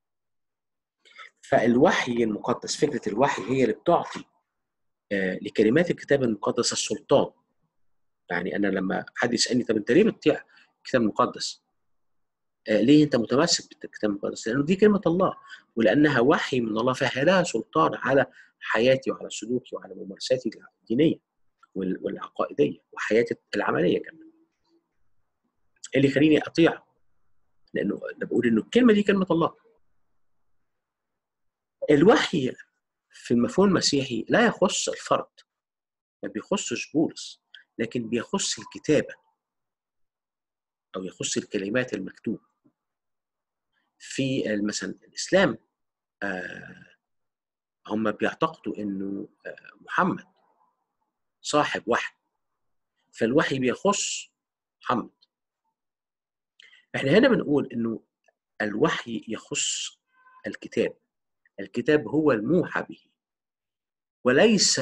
فالوحي المقدس فكره الوحي هي اللي بتعطي لكلمات الكتاب المقدس السلطان. يعني انا لما حد يسالني طب انت ليه بتطيع الكتاب المقدس؟ ليه انت متمسك بالكتاب المقدس؟ لانه دي كلمه الله ولانها وحي من الله فهي لها سلطان على حياتي وعلى سلوكي وعلى ممارساتي الدينيه والعقائديه وحياتي العمليه كمان. اللي يخليني اطيع لانه انا بقول انه الكلمه دي كلمه الله الوحي في المفهوم المسيحي لا يخص الفرد ما بيخصش بولس لكن بيخص الكتابه او يخص الكلمات المكتوبه في مثلا الاسلام آه هم بيعتقدوا انه آه محمد صاحب وحي فالوحي بيخص محمد احنا هنا بنقول انه الوحي يخص الكتاب الكتاب هو الموحى به وليس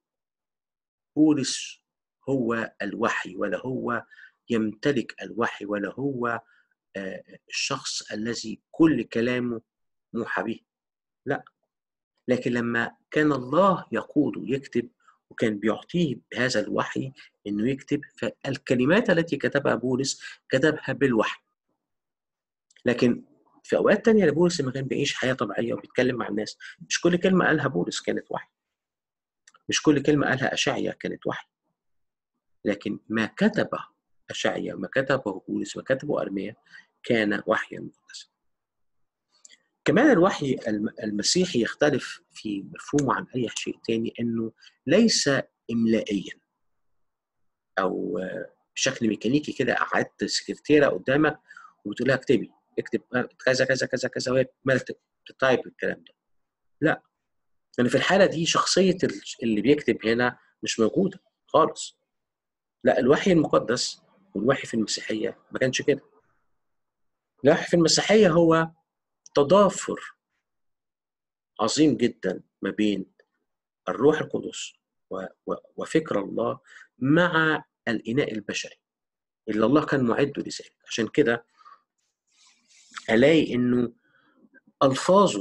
بولس هو الوحي ولا هو يمتلك الوحي ولا هو الشخص الذي كل كلامه موحى به لا لكن لما كان الله يقوده يكتب وكان بيعطيه بهذا الوحي انه يكتب فالكلمات التي كتبها بولس كتبها بالوحي لكن في اوقات تانية لبولس لما كان بيعيش حياه طبيعيه وبيتكلم مع الناس مش كل كلمه قالها بولس كانت وحي مش كل كلمه قالها اشعيا كانت وحي لكن ما كتبه اشعيا ما كتبه بولس ما كتبه ارميا كان وحيا مقدسا كمان الوحي المسيحي يختلف في مفهومه عن اي شيء تاني انه ليس املائيا او بشكل ميكانيكي كده قعدت سكرتيره قدامك وبتقول لها اكتبي اكتب كذا كذا كذا كذا وهي عماله تتايب الكلام ده لا يعني في الحاله دي شخصيه اللي بيكتب هنا مش موجوده خالص لا الوحي المقدس والوحي في المسيحيه ما كانش كده الوحي في المسيحيه هو تضافر عظيم جدا ما بين الروح القدس وفكر الله مع الإناء البشري اللي الله كان معده لذلك عشان كده ألاقي إنه ألفاظه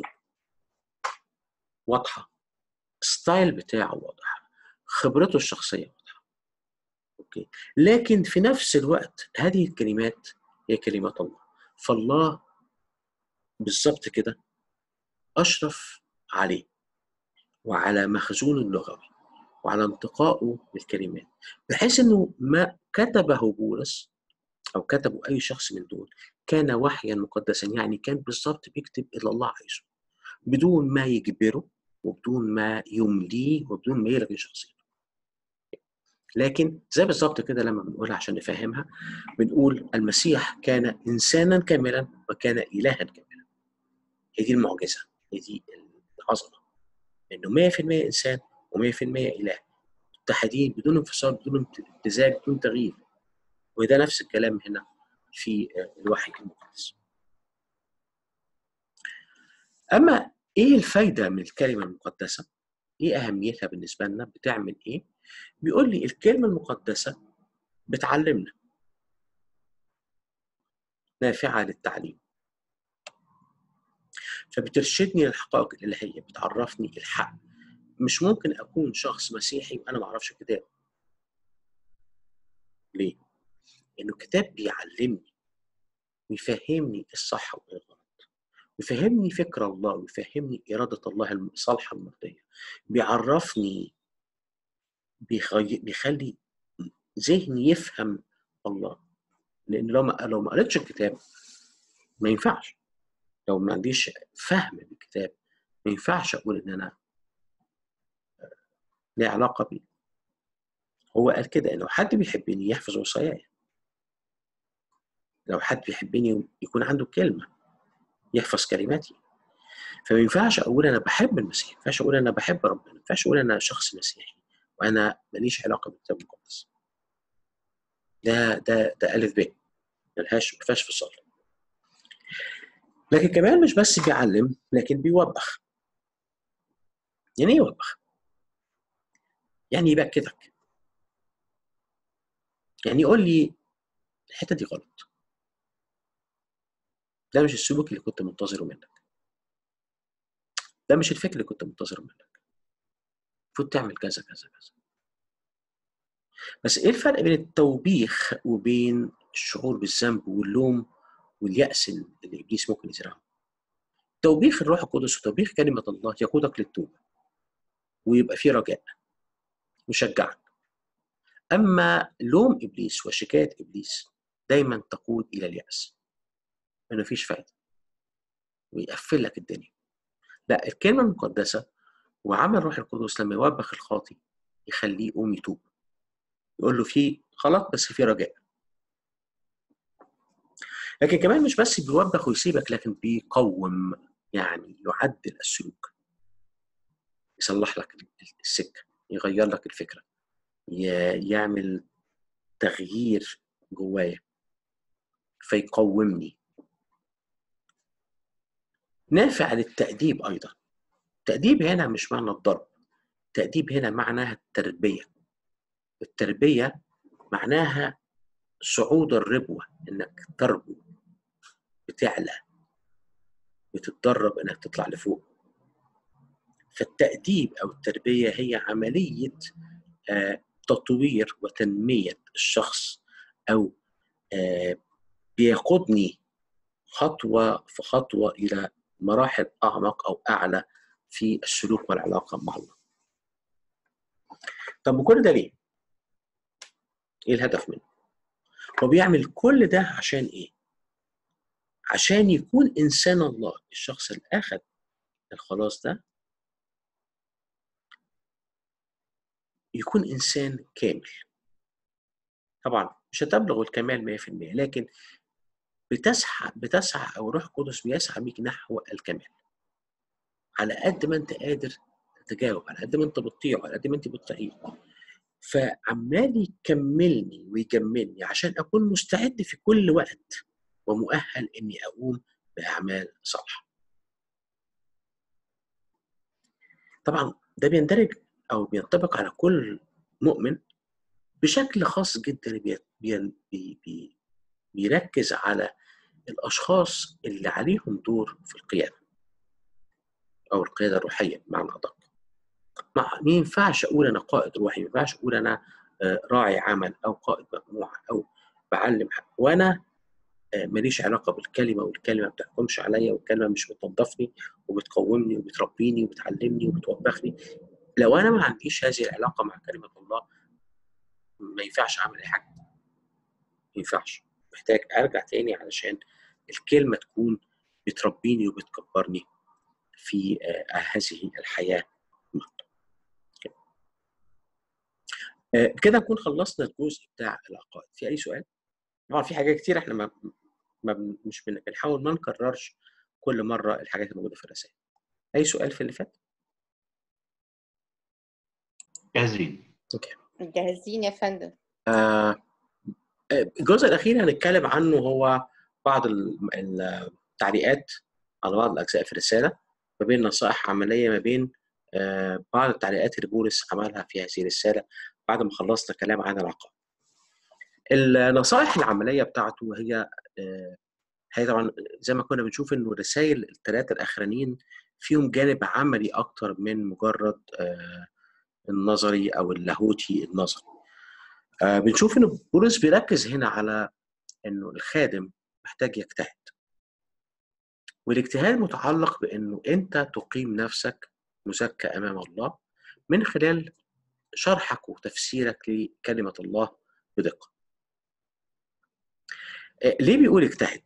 واضحة ستايل بتاعه واضح خبرته الشخصية واضحة أوكي لكن في نفس الوقت هذه الكلمات هي كلمات الله فالله بالظبط كده أشرف عليه وعلى مخزون اللغوي وعلى انتقائه للكلمات بحيث انه ما كتبه بولس او كتبه اي شخص من دول كان وحيا مقدسا يعني كان بالظبط بيكتب اللي الله عايزه بدون ما يجبره وبدون ما يمليه وبدون ما يلغي شخصيته لكن زي بالظبط كده لما بنقولها عشان نفهمها بنقول المسيح كان انسانا كاملا وكان الها كاملا هي دي المعجزه هي دي العظمه انه 100% انسان و100% اله متحدين بدون انفصال بدون امتزاج بدون تغيير وده نفس الكلام هنا في الوحي المقدس اما ايه الفايده من الكلمه المقدسه ايه اهميتها بالنسبه لنا بتعمل ايه بيقول لي الكلمه المقدسه بتعلمنا نافعه للتعليم فبترشدني للحقائق الالهيه بتعرفني الحق مش ممكن اكون شخص مسيحي وانا ما اعرفش الكتاب ليه لانه الكتاب بيعلمني ويفهمني الصح والغلط ويفهمني فكر الله ويفهمني إرادة الله الصالحة المرضية بيعرفني بيخلي, بيخلي ذهني يفهم الله لأن لو ما لو ما قريتش الكتاب ما ينفعش لو ما عنديش فهم بالكتاب ما ينفعش أقول إن أنا ليه علاقة بيه هو قال كده إنه حد بيحبني يحفظ وصاياي لو حد بيحبني يكون عنده كلمة يحفظ كلماتي فما ينفعش اقول انا بحب المسيح ما ينفعش اقول انا بحب ربنا ما ينفعش اقول انا شخص مسيحي وانا ماليش علاقه بالكتاب المقدس ده ده ده الف ب ملهاش ما فيهاش فصال لكن كمان مش بس بيعلم لكن بيوبخ يعني ايه يوبخ؟ يعني يبكتك يعني يقول لي الحته دي غلط ده مش السلوك اللي كنت منتظره منك ده مش الفكر اللي كنت منتظره منك المفروض تعمل كذا كذا كذا بس ايه الفرق بين التوبيخ وبين الشعور بالذنب واللوم واليأس اللي ابليس ممكن يزرعه توبيخ الروح القدس وتوبيخ كلمة الله يقودك للتوبة ويبقى فيه رجاء يشجعك أما لوم إبليس وشكاية إبليس دايما تقود إلى اليأس إنه مفيش فايدة ويقفل لك الدنيا لا الكلمة المقدسة وعمل الروح القدس لما يوبخ الخاطي يخليه يقوم يتوب يقول له في غلط بس في رجاء لكن كمان مش بس بيوبخ ويسيبك لكن بيقوم يعني يعدل السلوك يصلح لك السكه يغير لك الفكره يعمل تغيير جوايا فيقومني نافع للتأديب أيضا التأديب هنا مش معنى الضرب التأديب هنا معناها التربية التربية معناها صعود الربوة إنك تربو بتعلى بتتدرب إنك تطلع لفوق فالتأديب أو التربية هي عملية تطوير وتنمية الشخص أو بيقودني خطوة في خطوة إلى مراحل أعمق أو أعلى في السلوك والعلاقة مع الله. طب وكل ده ليه؟ إيه الهدف منه؟ هو بيعمل كل ده عشان إيه؟ عشان يكون إنسان الله الشخص اللي أخذ الخلاص ده يكون إنسان كامل. طبعا مش هتبلغ الكمال 100% لكن بتسعى بتسعى او الروح القدس بيسعى بيك نحو الكمال على قد ما انت قادر تتجاوب على قد ما انت بتطيع على قد ما انت بتطيعيه فعمال يكملني ويجملني عشان اكون مستعد في كل وقت ومؤهل اني اقوم باعمال صالحه طبعا ده بيندرج او بينطبق على كل مؤمن بشكل خاص جدا بي بي بي بيركز على الاشخاص اللي عليهم دور في القياده او القياده الروحيه بمعنى ادق ما ينفعش اقول انا قائد روحي ما ينفعش اقول انا راعي عمل او قائد مجموعه او بعلم حد وانا ماليش علاقه بالكلمه والكلمه ما بتحكمش عليا والكلمه مش بتنظفني وبتقومني وبتربيني وبتعلمني وبتوبخني لو انا ما عنديش هذه العلاقه مع كلمه الله ما ينفعش اعمل اي حاجه ما ينفعش محتاج ارجع تاني علشان الكلمه تكون بتربيني وبتكبرني في هذه الحياه كده نكون خلصنا الجزء بتاع العقائد في اي سؤال طبعا في حاجات كتير احنا ما, ما مش بنحاول ما نكررش كل مره الحاجات الموجوده في الرسائل اي سؤال في اللي فات جاهزين اوكي جاهزين يا فندم آه الجزء الاخير هنتكلم عنه هو بعض التعليقات على بعض الاجزاء في الرساله ما بين نصائح عمليه ما بين آه بعض التعليقات اللي بولس عملها في هذه الرساله بعد ما خلصنا كلام عن العقائد. النصائح العمليه بتاعته هي آه هي طبعا زي ما كنا بنشوف انه الرسائل الثلاثه الاخرانيين فيهم جانب عملي اكتر من مجرد آه النظري او اللاهوتي النظري. آه بنشوف ان بولس بيركز هنا على انه الخادم محتاج يجتهد والاجتهاد متعلق بانه انت تقيم نفسك مزكى امام الله من خلال شرحك وتفسيرك لكلمه الله بدقه آه ليه بيقول اجتهد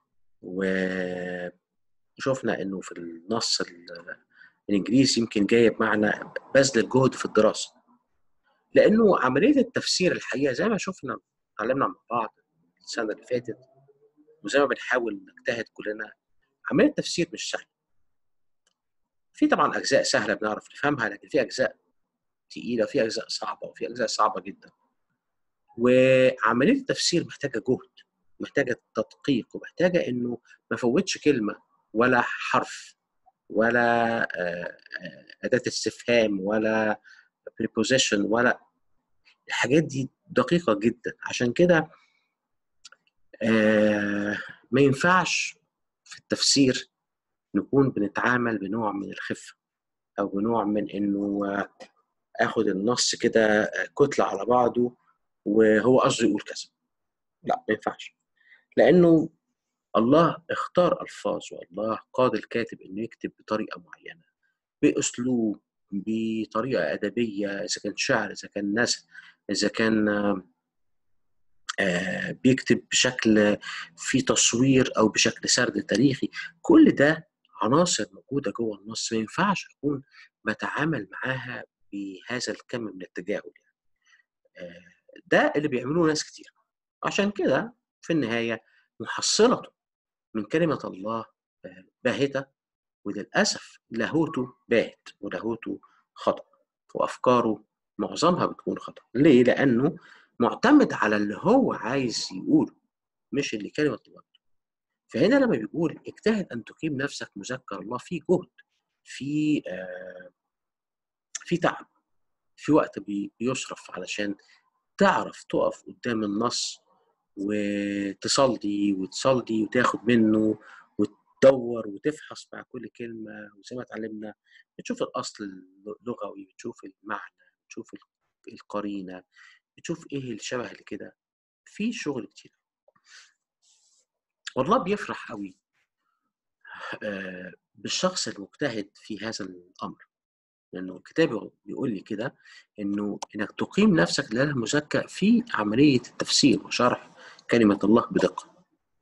وشفنا انه في النص الانجليزي يمكن جاي بمعنى بذل الجهد في الدراسه لانه عمليه التفسير الحقيقه زي ما شفنا اتعلمنا مع بعض السنه اللي فاتت وزي ما بنحاول نجتهد كلنا عمليه التفسير مش سهله في طبعا اجزاء سهله بنعرف نفهمها لكن في اجزاء تقيله وفي اجزاء صعبه وفي اجزاء صعبه جدا وعمليه التفسير محتاجه جهد محتاجه تدقيق ومحتاجه انه ما فوتش كلمه ولا حرف ولا اداه استفهام ولا preposition ولا الحاجات دي دقيقه جدا عشان كده ما ينفعش في التفسير نكون بنتعامل بنوع من الخفه او بنوع من انه اخد النص كده كتله على بعضه وهو قصده يقول كذا لا ما ينفعش لانه الله اختار الفاظ والله قاد الكاتب انه يكتب بطريقه معينه باسلوب بطريقه ادبيه اذا كان شعر اذا كان نثر اذا كان آه بيكتب بشكل في تصوير او بشكل سرد تاريخي كل ده عناصر موجوده جوه النص ما ينفعش اكون بتعامل معاها بهذا الكم من التجاهل يعني. آه ده اللي بيعملوه ناس كتير عشان كده في النهايه محصلته من كلمه الله باهته وللاسف لاهوته باهت ولاهوته خطا وافكاره معظمها بتكون خطا ليه لانه معتمد على اللي هو عايز يقوله مش اللي كلمه الله فهنا لما بيقول اجتهد ان تقيم نفسك مذكر الله في جهد في آه في تعب في وقت بيصرف علشان تعرف تقف قدام النص وتصلي وتصلي وتاخد منه وتدور وتفحص مع كل كلمه وزي ما اتعلمنا بتشوف الاصل اللغوي بتشوف المعنى بتشوف القرينه بتشوف ايه الشبه اللي كده في شغل كتير والله بيفرح قوي بالشخص المجتهد في هذا الامر لانه الكتاب بيقول لي كده انه انك تقيم نفسك لله المزكى في عمليه التفسير وشرح كلمه الله بدقه.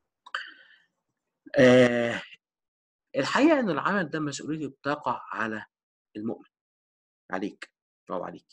آه الحقيقه ان العمل ده مسؤوليته بتقع على المؤمن عليك او عليك.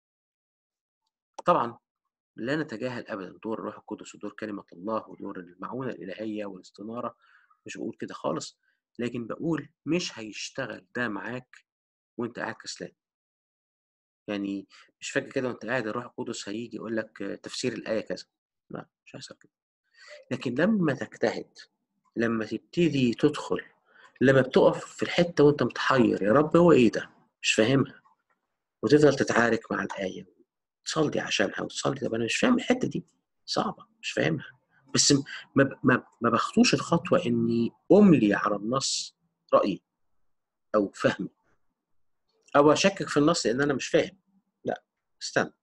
طبعا لا نتجاهل ابدا دور الروح القدس ودور كلمه الله ودور المعونه الالهيه والاستناره مش بقول كده خالص لكن بقول مش هيشتغل ده معاك وانت قاعد كسلان يعني مش فاكر كده وانت قاعد الروح القدس هيجي يقول لك تفسير الايه كذا لا مش هيحصل كده لكن لما تجتهد لما تبتدي تدخل لما بتقف في الحته وانت متحير يا رب هو ايه ده مش فاهمها وتفضل تتعارك مع الايه تصلي عشانها وتصلي طب انا مش فاهم الحته دي صعبه مش فاهمها بس ما ما ما باخدوش الخطوه اني املي على النص رايي او فهمي او اشكك في النص لان انا مش فاهم لا استنى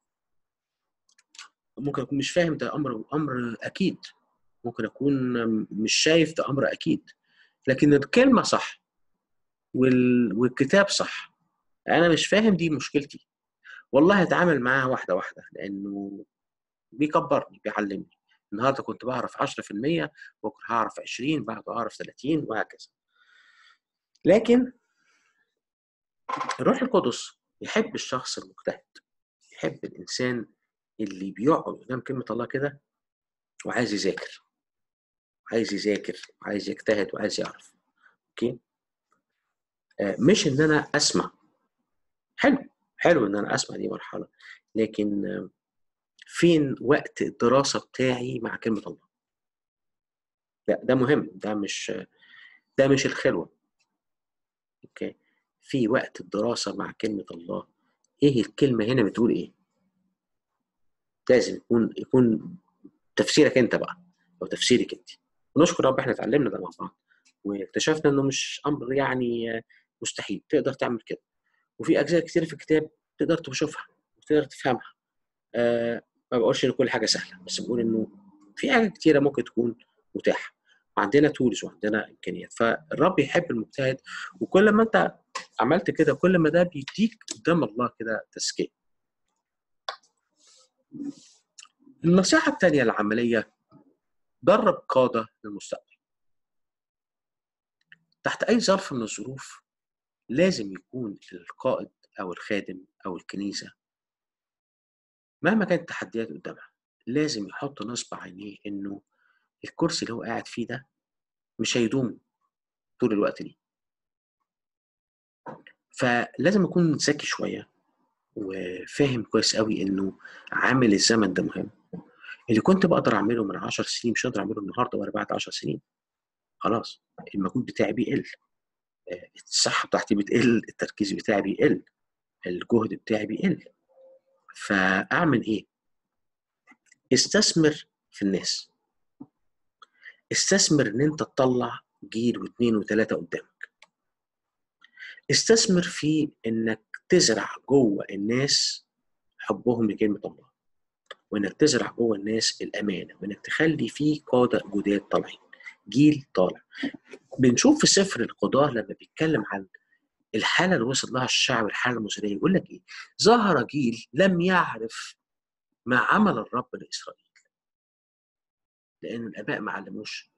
ممكن اكون مش فاهم ده امر امر اكيد ممكن اكون مش شايف ده امر اكيد لكن الكلمه صح وال... والكتاب صح انا مش فاهم دي مشكلتي والله هتعامل معاها واحده واحده لانه بيكبرني بيعلمني النهارده كنت بعرف 10% بكره هعرف 20 بعده اعرف 30 وهكذا لكن الروح القدس يحب الشخص المجتهد يحب الانسان اللي بيقعد قدام كلمه الله كده وعايز يذاكر عايز يذاكر وعايز يجتهد وعايز يعرف اوكي آه مش ان انا اسمع حلو حلو ان انا اسمع دي مرحله لكن آه فين وقت الدراسه بتاعي مع كلمه الله لا ده مهم ده مش ده مش الخلوه اوكي في وقت الدراسه مع كلمه الله ايه الكلمه هنا بتقول ايه لازم يكون يكون تفسيرك انت بقى او تفسيرك انت ونشكر رب احنا اتعلمنا ده مع بعض واكتشفنا انه مش امر يعني مستحيل تقدر تعمل كده وفي اجزاء كتير في الكتاب تقدر تشوفها وتقدر تفهمها آه ما بقولش ان كل حاجه سهله بس بقول انه في حاجات كتيره ممكن تكون متاحه وعندنا تولز وعندنا امكانيات فالرب يحب المجتهد وكل ما انت عملت كده كل ما ده بيديك قدام الله كده تزكيه النصيحة الثانية العملية درب قادة للمستقبل تحت أي ظرف من الظروف لازم يكون القائد أو الخادم أو الكنيسة مهما كانت التحديات قدامها لازم يحط نصب عينيه إنه الكرسي اللي هو قاعد فيه ده مش هيدوم طول الوقت دي فلازم اكون ذكي شويه وفاهم كويس قوي انه عامل الزمن ده مهم اللي كنت بقدر اعمله من 10 سنين مش هقدر اعمله النهارده ولا بعد 10 سنين خلاص المجهود بتاعي بيقل آه، الصحه بتاعتي بتقل التركيز بتاعي بيقل الجهد بتاعي بيقل فاعمل ايه استثمر في الناس استثمر ان انت تطلع جيل واثنين وثلاثه قدامك استثمر في انك تزرع جوه الناس حبهم لكلمه الله وانك تزرع جوه الناس الامانه وانك تخلي فيه قاده جداد طالعين جيل طالع بنشوف في سفر القضاه لما بيتكلم عن الحاله اللي وصل لها الشعب الحاله المصريه يقول لك ايه ظهر جيل لم يعرف ما عمل الرب لاسرائيل لان الاباء ما علموش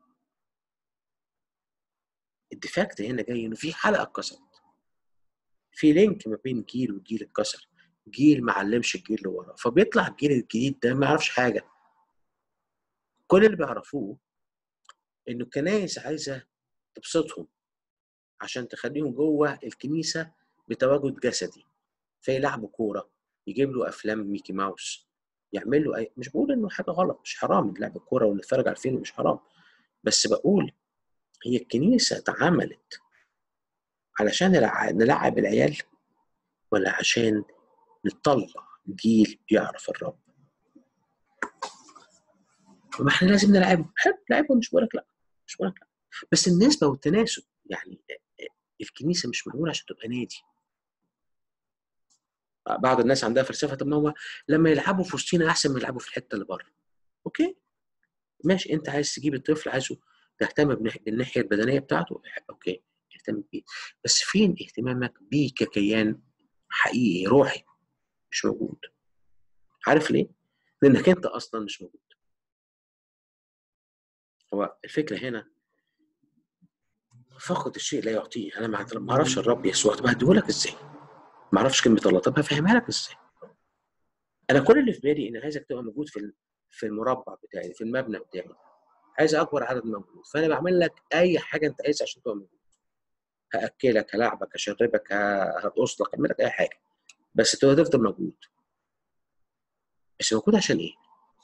الديفاكت هنا جاي انه في حلقه اتكسرت في لينك ما بين جيل وجيل اتكسر جيل ما علمش الجيل اللي وراه فبيطلع الجيل الجديد ده ما يعرفش حاجه كل اللي بيعرفوه انه الكنائس عايزه تبسطهم عشان تخليهم جوه الكنيسه بتواجد جسدي فيلعبوا كوره يجيب له افلام ميكي ماوس يعمل له أي... مش بقول انه حاجه غلط مش حرام لعب الكوره ونتفرج على الفيلم مش حرام بس بقول هي الكنيسه اتعملت علشان نلع- نلعب العيال ولا عشان نطلع جيل بيعرف الرب ما احنا لازم نلعبهم حلو لعبهم مش بقول لك لا مش بقول لك لا بس النسبه والتناسب يعني الكنيسه مش معموله عشان تبقى نادي بعض الناس عندها فلسفه طب ما هو لما يلعبوا في وسطينا احسن ما يلعبوا في الحته اللي بره اوكي ماشي انت عايز تجيب الطفل عايزه تهتم بنح- بالناحيه البدنيه بتاعته اوكي اهتم بيه بس فين اهتمامك بيه ككيان حقيقي روحي مش موجود عارف ليه؟ لانك انت اصلا مش موجود هو الفكره هنا فقد الشيء لا يعطيه انا ما ما اعرفش الرب يسوع طب هديهولك ازاي؟ ما اعرفش كلمه الله طب هفهمها لك ازاي؟ انا كل اللي في بالي ان عايزك تبقى موجود في ال- في المربع بتاعي في المبنى بتاعي عايز اكبر عدد موجود فانا بعمل لك اي حاجه انت عايزها عشان تبقى موجود هاكلك هلاعبك هشربك ه- هرقص لك اعمل لك اي حاجه بس تبقى تفضل موجود بس موجود عشان ايه؟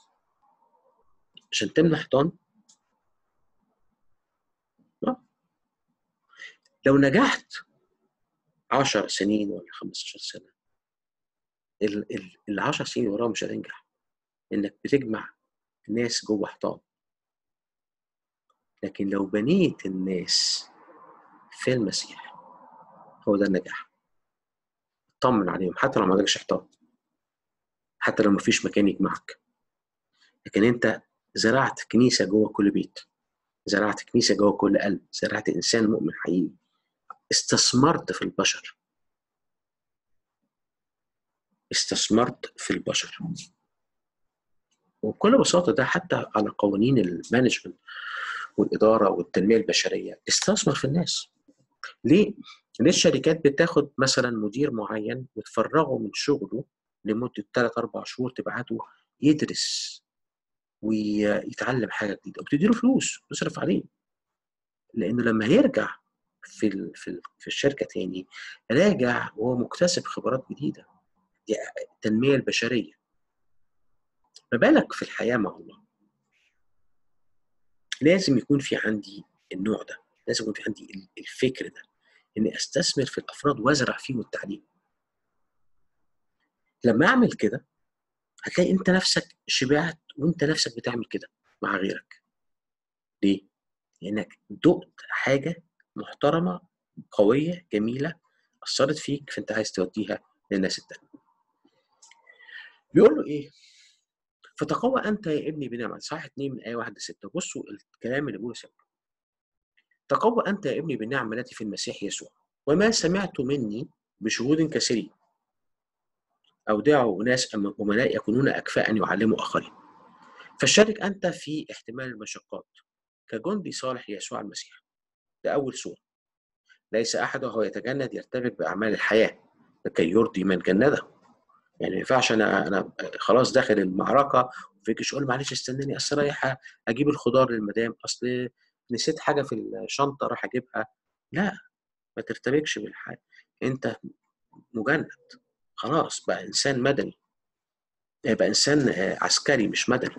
عشان تمنع حيطان لا. لو نجحت 10 سنين ولا 15 سنه ال ال ال 10 سنين اللي وراهم مش هتنجح انك بتجمع ناس جوه حيطان لكن لو بنيت الناس في المسيح هو ده النجاح اطمن عليهم حتى لو ما عندكش حيطان حتى لو ما فيش مكان يجمعك لكن انت زرعت كنيسه جوه كل بيت زرعت كنيسه جوه كل قلب زرعت انسان مؤمن حقيقي استثمرت في البشر استثمرت في البشر وبكل بساطه ده حتى على قوانين المانجمنت والاداره والتنميه البشريه استثمر في الناس ليه؟ ليه الشركات بتاخد مثلا مدير معين وتفرغه من شغله لمده 3 4 شهور تبعته يدرس ويتعلم حاجه جديده وبتديله فلوس تصرف عليه لانه لما هيرجع في ال في, ال في الشركه تاني راجع وهو مكتسب خبرات جديده دي التنميه البشريه ما بالك في الحياه مع الله لازم يكون في عندي النوع ده لازم يكون في عندي الفكر ده اني استثمر في الافراد وازرع فيهم التعليم لما اعمل كده هتلاقي انت نفسك شبعت وانت نفسك بتعمل كده مع غيرك ليه لانك دقت حاجه محترمه قويه جميله اثرت فيك فانت عايز توديها للناس التانية بيقول له ايه فتقوى انت يا ابني بنعمه صح 2 من ايه 1 ل 6 بصوا الكلام اللي بيقوله سبب تقوى انت يا ابني بالنعمه التي في المسيح يسوع وما سمعت مني بشهود كثيرين أودعوا أناس أمناء يكونون أكفاء أن يعلموا آخرين فاشترك أنت في احتمال المشقات كجندي صالح يسوع المسيح ده أول صورة ليس أحد وهو يتجند يرتبك بأعمال الحياة لكي يرضي من جنده يعني ما ينفعش أنا أنا خلاص داخل المعركة وفيك يقول معلش استناني أصل رايح أجيب الخضار للمدام أصل نسيت حاجه في الشنطه راح اجيبها لا ما ترتبكش بالحاجه انت مجند خلاص بقى انسان مدني يبقى انسان عسكري مش مدني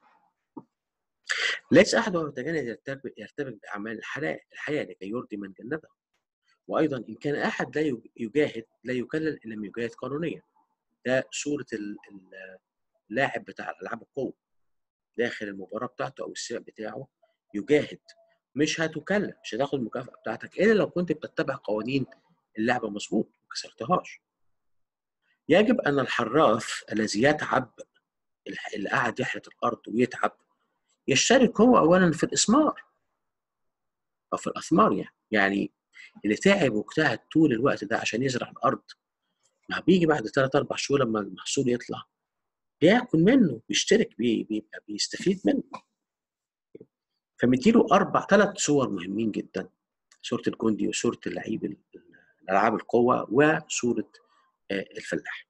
ليس احد متجند يرتبك يرتبك باعمال الحياه الحياه لكي يرضي من جنده وايضا ان كان احد لا يجاهد لا يكلل ان لم يجاهد قانونيا ده صوره اللاعب بتاع الالعاب القوه داخل المباراه بتاعته او السباق بتاعه يجاهد مش هتكلف مش هتاخد المكافاه بتاعتك الا لو كنت بتتبع قوانين اللعبه مظبوط ما كسرتهاش يجب ان الحراث الذي يتعب اللي قاعد يحرث الارض ويتعب يشترك هو اولا في الاسمار او في الاثمار يعني يعني اللي تعب واجتهد طول الوقت ده عشان يزرع الارض ما بيجي بعد ثلاث اربع شهور لما المحصول يطلع بياكل منه بيشترك بيه بيبقى بيستفيد منه فمديله اربع ثلاث صور مهمين جدا صوره الجندي وصوره اللعيب الالعاب القوه وصوره الفلاح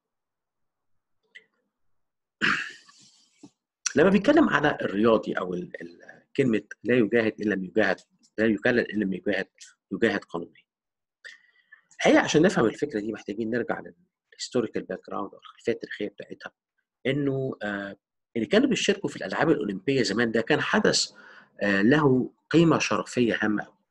لما بيتكلم على الرياضي او كلمه لا يجاهد ان لم يجاهد لا يكلل ان لم يجاهد يجاهد قانونيا الحقيقه عشان نفهم الفكره دي محتاجين نرجع للهيستوريكال باك جراوند او الخلفيه التاريخيه بتاعتها انه آه اللي كانوا بيشاركوا في الالعاب الاولمبيه زمان ده كان حدث آه له قيمه شرفيه هامه قوي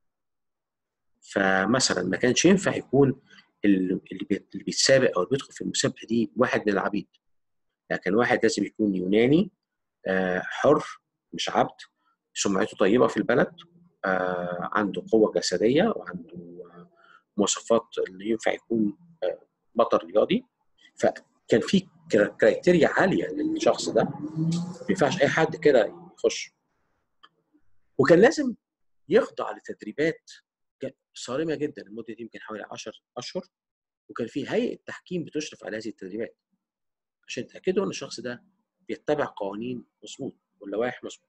فمثلا ما كانش ينفع يكون اللي بيتسابق او اللي بيدخل في المسابقه دي واحد من العبيد لكن واحد لازم يكون يوناني آه حر مش عبد سمعته طيبه في البلد آه عنده قوه جسديه وعنده مواصفات اللي ينفع يكون آه بطل رياضي فكان في كرايتيريا عاليه للشخص ده ما ينفعش اي حد كده يخش وكان لازم يخضع لتدريبات صارمه جدا المده دي يمكن حوالي 10 اشهر وكان في هيئه تحكيم بتشرف على هذه التدريبات عشان يتاكدوا ان الشخص ده بيتبع قوانين مظبوط واللوائح مظبوط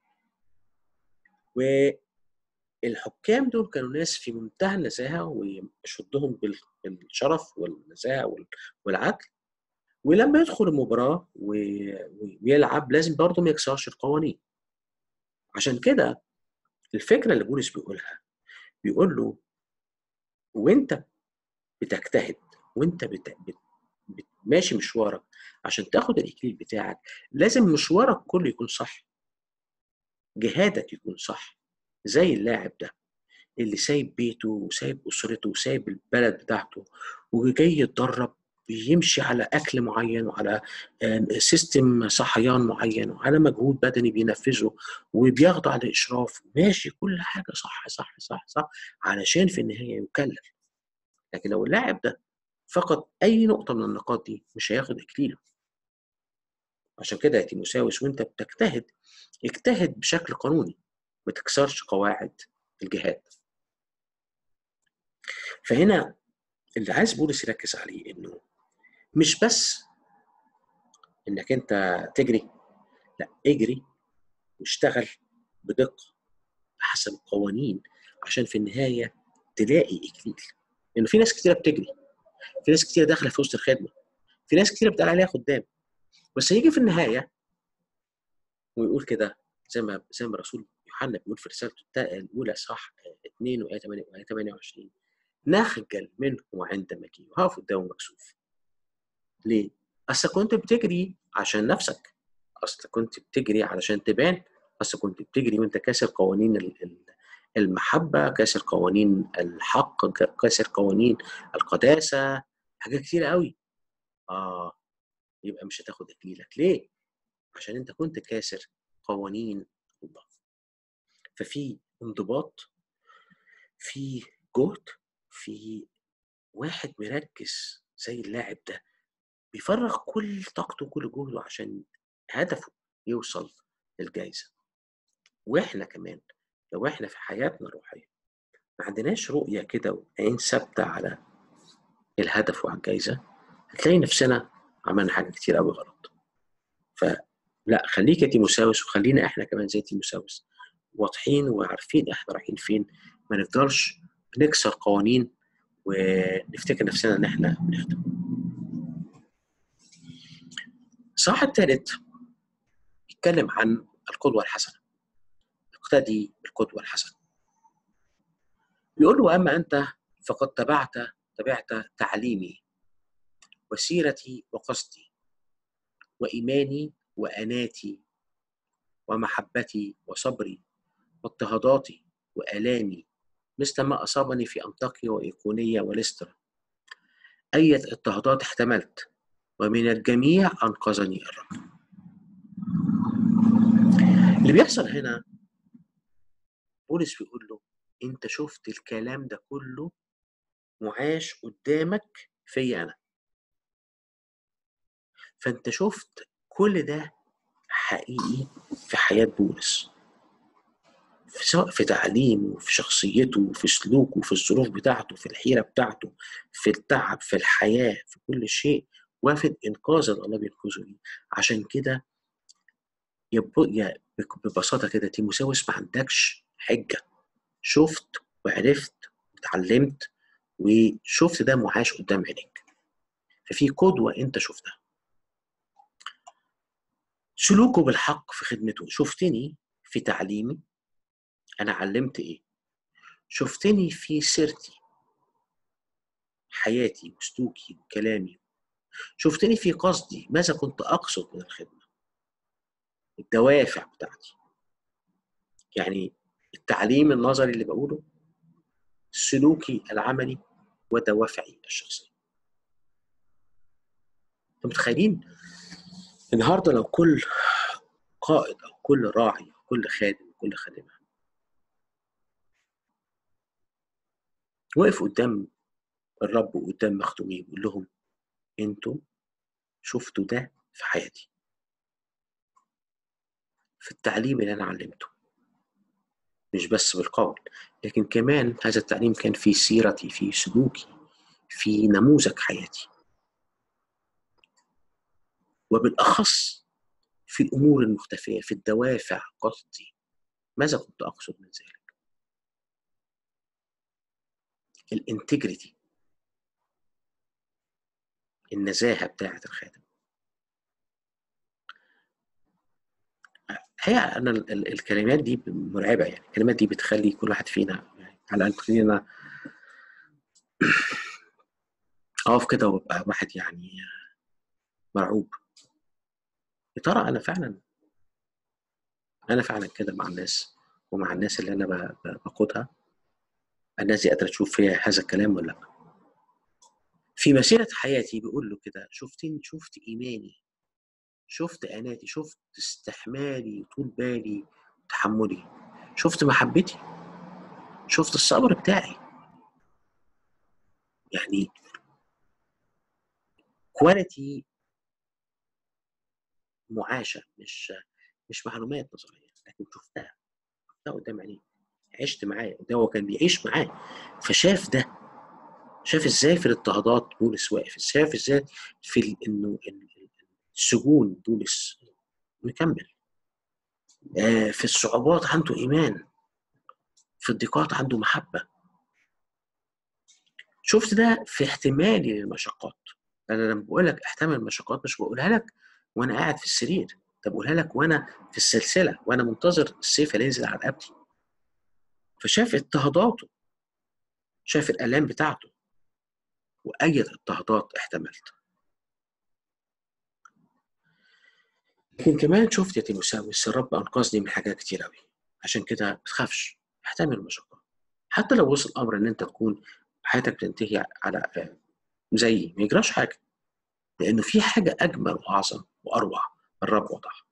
والحكام دول كانوا ناس في منتهى النزاهه ويشدهم بالشرف والنزاهه والعدل ولما يدخل المباراه ويلعب لازم برضه ما يكسرش القوانين عشان كده الفكره اللي بولس بيقولها بيقول له وانت بتجتهد وانت بت... بت... بت... ماشي مشوارك عشان تاخد الاكليل بتاعك لازم مشوارك كله يكون صح جهادك يكون صح زي اللاعب ده اللي سايب بيته وسايب اسرته وسايب البلد بتاعته وجاي يتدرب بيمشي على اكل معين وعلى سيستم صحيان معين وعلى مجهود بدني بينفذه وبيخضع لاشراف ماشي كل حاجه صح صح صح صح علشان في النهايه يكلف لكن لو اللاعب ده فقد اي نقطه من النقاط دي مش هياخد اكليله عشان كده يا تيموساوس وانت بتجتهد اجتهد بشكل قانوني ما تكسرش قواعد الجهاد فهنا اللي عايز بولس يركز عليه انه مش بس انك انت تجري لا اجري واشتغل بدقه بحسب القوانين عشان في النهايه تلاقي اكليل لانه في ناس كتيره بتجري في ناس كتيره داخله في وسط الخدمه في ناس كتيره بتقال عليها خدام بس هيجي في النهايه ويقول كده زي ما زي ما الرسول يوحنا بيقول في رسالته الاولى صح 2 وايه 28 نخجل منه عند مجيء وهقف قدامه مكسوف ليه؟ اصل كنت بتجري عشان نفسك اصل كنت بتجري علشان تبان اصل كنت بتجري وانت كاسر قوانين المحبه كاسر قوانين الحق كاسر قوانين القداسه حاجات كتيره قوي اه يبقى مش هتاخد اكليلك ليه عشان انت كنت كاسر قوانين الله ففي انضباط في جهد في واحد مركز زي اللاعب ده بيفرغ كل طاقته وكل جهده عشان هدفه يوصل للجائزة واحنا كمان لو احنا في حياتنا الروحية ما عندناش رؤية كده وعين ثابتة على الهدف وعلى الجائزة هتلاقي نفسنا عملنا حاجة كتير قوي غلط فلا خليك يا تيموساوس وخلينا احنا كمان زي تيموساوس واضحين وعارفين احنا رايحين فين ما نفضلش نكسر قوانين ونفتكر نفسنا ان احنا بنخدم الصح الثالث يتكلم عن القدوة الحسنة اقتدي بالقدوة الحسنة بيقول له أما أنت فقد تبعت تبعت تعليمي وسيرتي وقصدي وإيماني وأناتي ومحبتي وصبري واضطهاداتي وآلامي مثل ما أصابني في أنطاكيا وإيقونية وليستر أية اضطهادات احتملت ومن الجميع أنقذني الرب اللي بيحصل هنا بولس بيقول له أنت شفت الكلام ده كله معاش قدامك فيا أنا فأنت شفت كل ده حقيقي في حياة بولس سواء في تعليمه في شخصيته في سلوكه في الظروف بتاعته في الحيرة بتاعته في التعب في الحياة في كل شيء وفي الإنقاذ اللي الله بينقذه ليه عشان كده يا ببساطة كده تيموساوس ما عندكش حجة شفت وعرفت وتعلمت وشفت ده معاش قدام عينيك ففي قدوة أنت شفتها سلوكه بالحق في خدمته شفتني في تعليمي أنا علمت إيه شفتني في سيرتي حياتي وسلوكي وكلامي شفتني في قصدي ماذا كنت أقصد من الخدمة الدوافع بتاعتي يعني التعليم النظري اللي بقوله سلوكي العملي ودوافعي الشخصية انتوا متخيلين النهارده لو كل قائد او كل راعي او كل خادم او كل خادمه وقف قدام الرب وقدام مخدومين بيقول لهم انتوا شفتوا ده في حياتي في التعليم اللي انا علمته مش بس بالقول لكن كمان هذا التعليم كان في سيرتي في سلوكي في نموذج حياتي وبالأخص في الأمور المختفية في الدوافع قصدي ماذا كنت أقصد من ذلك الانتجريتي النزاهة بتاعة الخادم هي أنا الكلمات دي مرعبة يعني الكلمات دي بتخلي كل واحد فينا يعني على الأقل تخلينا أقف كده وأبقى واحد يعني مرعوب يا ترى انا فعلا انا فعلا كده مع الناس ومع الناس اللي انا بقودها الناس دي قادره تشوف فيها هذا الكلام ولا لا في مسيره حياتي بيقول له كده شفتني شفت ايماني شفت اناتي شفت استحمالي وطول بالي وتحملي شفت محبتي شفت الصبر بتاعي يعني كواليتي معاشه مش مش معلومات نظريه لكن شفتها شفتها قدام عينيه عشت معاه ده هو كان بيعيش معاه فشاف ده شاف ازاي في الاضطهادات بولس واقف شاف ازاي في انه السجون بولس مكمل آه في الصعوبات عنده ايمان في الضيقات عنده محبه شفت ده في احتمالي للمشقات انا لما بقول لك احتمل المشقات مش بقولها لك وانا قاعد في السرير طب اقولها لك وانا في السلسله وانا منتظر السيف اللي ينزل على رقبتي فشاف اضطهاداته شاف الالام بتاعته واي اضطهادات احتملت لكن كمان شفت يا تيموساوس الرب انقذني من حاجات كتير قوي عشان كده ما تخافش احتمل المشقات حتى لو وصل الامر ان انت تكون حياتك بتنتهي على زيي ما يجراش حاجه لانه في حاجه اجمل واعظم واروع الرب وضعها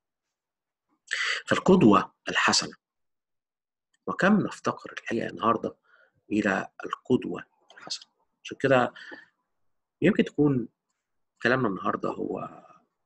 فالقدوه الحسنه وكم نفتقر الحقيقه النهارده الى القدوه الحسنه عشان كده يمكن تكون كلامنا النهارده هو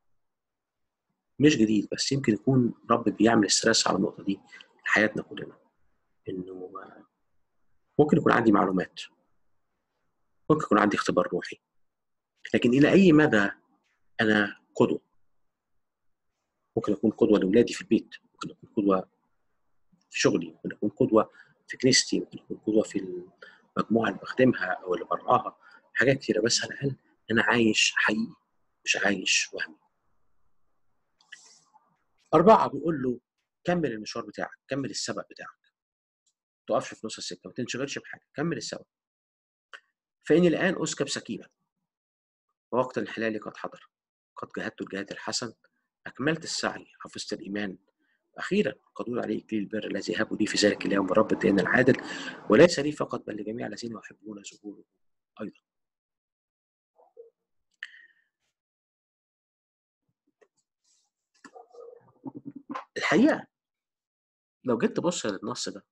مش جديد بس يمكن يكون رب بيعمل ستريس على النقطه دي لحياتنا كلنا انه ممكن يكون عندي معلومات ممكن يكون عندي اختبار روحي لكن الى اي مدى انا قدوه ممكن اكون قدوه لاولادي في البيت ممكن اكون قدوه في شغلي ممكن اكون قدوه في كنيستي ممكن اكون قدوه في المجموعه اللي بخدمها او اللي برعاها حاجات كتيره بس على الاقل انا عايش حقيقي مش عايش وهمي أربعة بيقول له كمل المشوار بتاعك كمل السبق بتاعك ما تقفش في نص السكه ما تنشغلش بحاجه كمل السبق فاني الان اسكب سكيبا ووقت انحلالي قد حضر قد جاهدت الجهاد الحسن اكملت السعي حفظت الايمان اخيرا قد وضع عليه اكليل البر الذي هبوا لي في ذلك اليوم رب الدين العادل وليس لي فقط بل لجميع الذين يحبون ظهوره ايضا الحقيقه لو جيت تبص للنص ده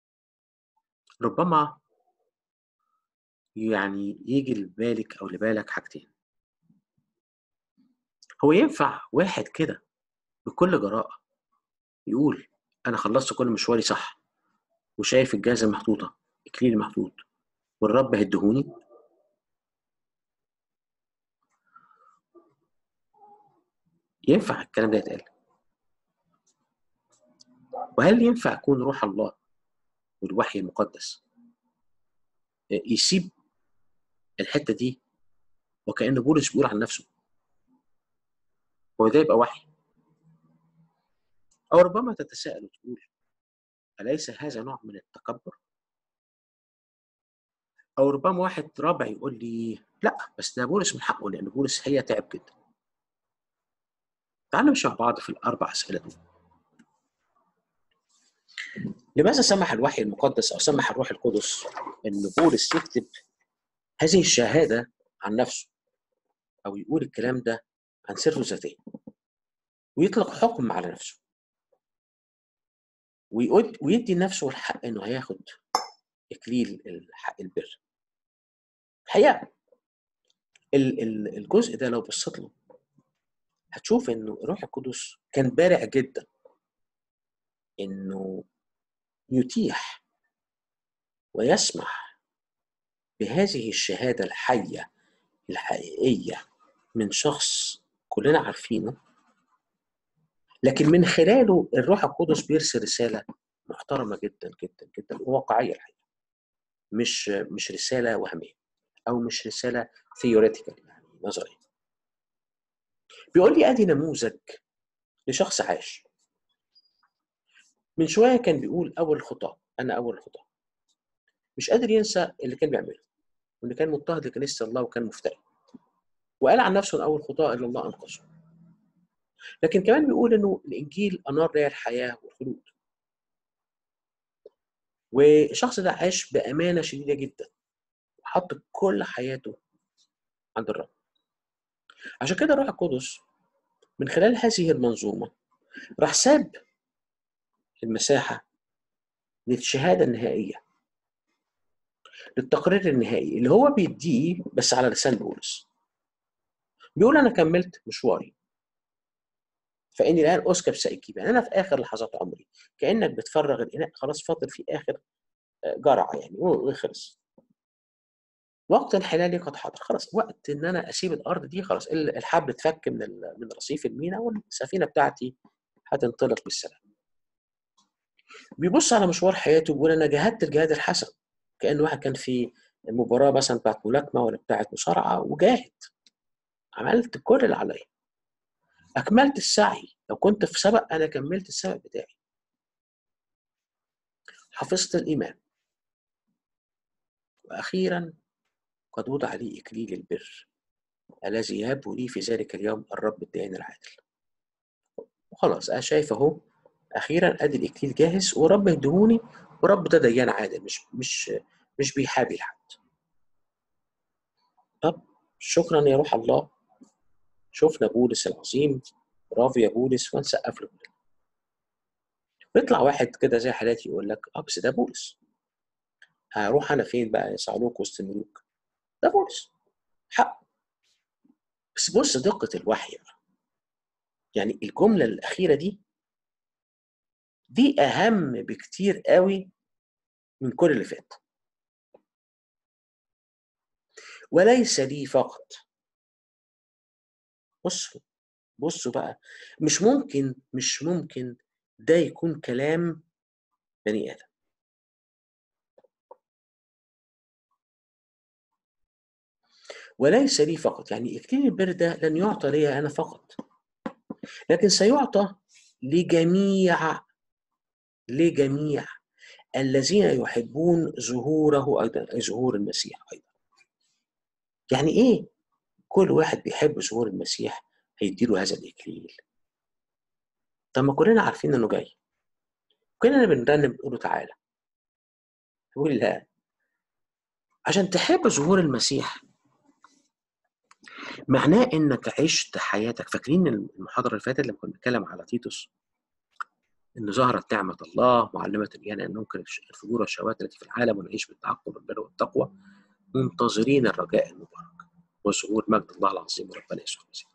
ربما يعني يجي لبالك او لبالك حاجتين هو ينفع واحد كده بكل جراءة يقول أنا خلصت كل مشواري صح وشايف الجائزة محطوطة إكليل محطوط والرب هيدهوني ينفع الكلام ده يتقال وهل ينفع يكون روح الله والوحي المقدس يسيب الحتة دي وكأن بولس بيقول عن نفسه هو ده يبقى وحي أو ربما تتساءل وتقول أليس هذا نوع من التكبر؟ أو ربما واحد رابع يقول لي لا بس ده بولس من حقه لأن بولس هي تعب جدا. تعالوا نمشي مع بعض في الأربع أسئلة دول. لماذا سمح الوحي المقدس أو سمح الروح القدس أن بولس يكتب هذه الشهادة عن نفسه أو يقول الكلام ده عن سيرته الذاتية ويطلق حكم على نفسه ويقول ويدي لنفسه الحق انه هياخد اكليل الحق البر الحقيقه ال- ال- الجزء ده لو بصيت له هتشوف انه الروح القدس كان بارع جدا انه يتيح ويسمح بهذه الشهاده الحيه الحقيقيه من شخص كلنا عارفينه لكن من خلاله الروح القدس بيرسل رساله محترمه جدا جدا جدا وواقعيه الحقيقه مش مش رساله وهميه او مش رساله ثيوريتيكال يعني نظريه بيقول لي ادي نموذج لشخص عاش من شويه كان بيقول اول الخطاه انا اول الخطاه مش قادر ينسى اللي كان بيعمله وان كان مضطهد لكنيسه الله وكان مفتري وقال عن نفسه ان اول خطاه الا الله انقذه لكن كمان بيقول انه الانجيل انار لي الحياه والخلود والشخص ده عاش بامانه شديده جدا وحط كل حياته عند الرب عشان كده الروح القدس من خلال هذه المنظومه راح ساب المساحه للشهاده النهائيه للتقرير النهائي اللي هو بيديه بس على لسان بولس بيقول انا كملت مشواري فاني الان اسكب سائكيب يعني انا في اخر لحظات عمري كانك بتفرغ الاناء خلاص فاضل في اخر جرعه يعني وخلص وقت انحلالي قد حضر خلاص وقت ان انا اسيب الارض دي خلاص الحبل اتفك من من رصيف المينا والسفينه بتاعتي هتنطلق بالسلام بيبص على مشوار حياته بيقول انا جاهدت الجهاد الحسن كان واحد كان في مباراه مثلا بتاعت ملاكمه ولا بتاعت مصارعه وجاهد عملت كل اللي عليا اكملت السعي لو كنت في سبق انا كملت السبق بتاعي حفظت الايمان واخيرا قد وضع لي اكليل البر الذي يهب لي في ذلك اليوم الرب الدائن العادل وخلاص انا شايف اهو اخيرا ادي الاكليل جاهز ورب يدهوني ورب ده ديان عادل مش مش مش بيحابي لحد طب شكرا يا روح الله شفنا بولس العظيم برافو يا بولس ونسقف له بيطلع واحد كده زي حالاتي يقول لك اه بس ده بولس هروح انا فين بقى يا صعلوك وسط الملوك ده بولس حق بس بص دقة الوحي بقى يعني الجملة الأخيرة دي دي أهم بكتير قوي من كل اللي فات وليس لي فقط بصوا بصوا بقى مش ممكن مش ممكن ده يكون كلام بني آدم وليس لي فقط يعني إكليل البر ده لن يعطى لي أنا فقط لكن سيعطى لجميع لجميع الذين يحبون ظهوره ايضا اي ظهور المسيح ايضا يعني ايه كل واحد بيحب ظهور المسيح هيديله هذا الاكليل طب ما كلنا عارفين انه جاي كلنا بنرنم بنقول له تعالى يقول لا عشان تحب ظهور المسيح معناه انك عشت حياتك فاكرين المحاضره اللي فاتت لما كنا بنتكلم على تيتوس ان ظهرت نعمه الله معلمه ايانا ان ننكر الفجور والشهوات التي في العالم ونعيش بالتعقل والبر والتقوى منتظرين الرجاء المبارك وظهور مجد الله العظيم وربنا يسوع المسيح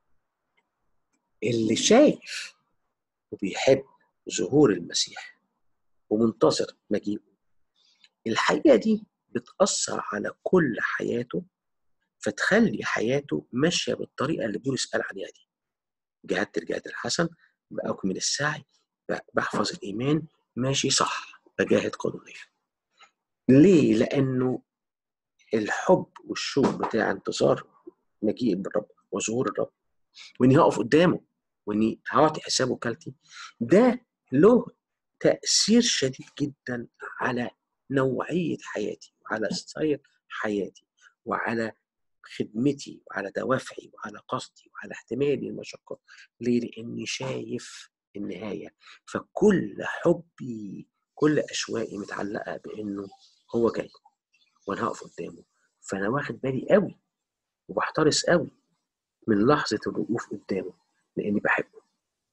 اللي شايف وبيحب ظهور المسيح ومنتظر مجيئه الحقيقه دي بتاثر على كل حياته فتخلي حياته ماشيه بالطريقه اللي بولس قال عليها دي جهدت الجهاد الحسن باكمل السعي بحفظ الايمان ماشي صح بجاهد قانونيا ليه لانه الحب والشوق بتاع انتظار مجيء الرب وظهور الرب واني هقف قدامه واني هعطي حسابه كالتي ده له تاثير شديد جدا على نوعيه حياتي وعلى ستايل حياتي وعلى خدمتي وعلى دوافعي وعلى قصدي وعلى احتمالي المشقة ليه؟ لأني شايف النهاية فكل حبي كل أشوائي متعلقة بأنه هو جاي وأنا هقف قدامه فأنا واخد بالي قوي وبحترس قوي من لحظة الوقوف قدامه لأني بحبه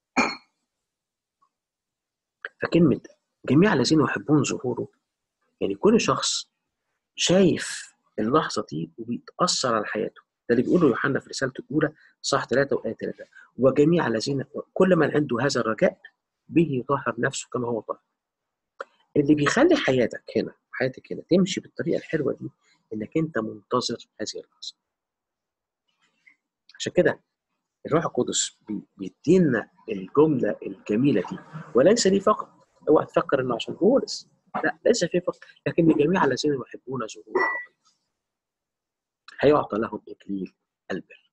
فكلمة جميع الذين يحبون ظهوره يعني كل شخص شايف اللحظه دي وبيتاثر على حياته ده اللي بيقوله يوحنا في رسالته الاولى صح 3 وايه 3 وجميع الذين كل من عنده هذا الرجاء به يطهر نفسه كما هو طاهر اللي بيخلي حياتك هنا حياتك هنا تمشي بالطريقه الحلوه دي انك انت منتظر هذه اللحظه عشان كده الروح القدس بيدينا الجمله الجميله دي وليس لي فقط اوعى تفكر انه عشان بولس لا ليس في فقط لكن جميع الذين يحبون ظهوره هيعطى لهم إكليل البر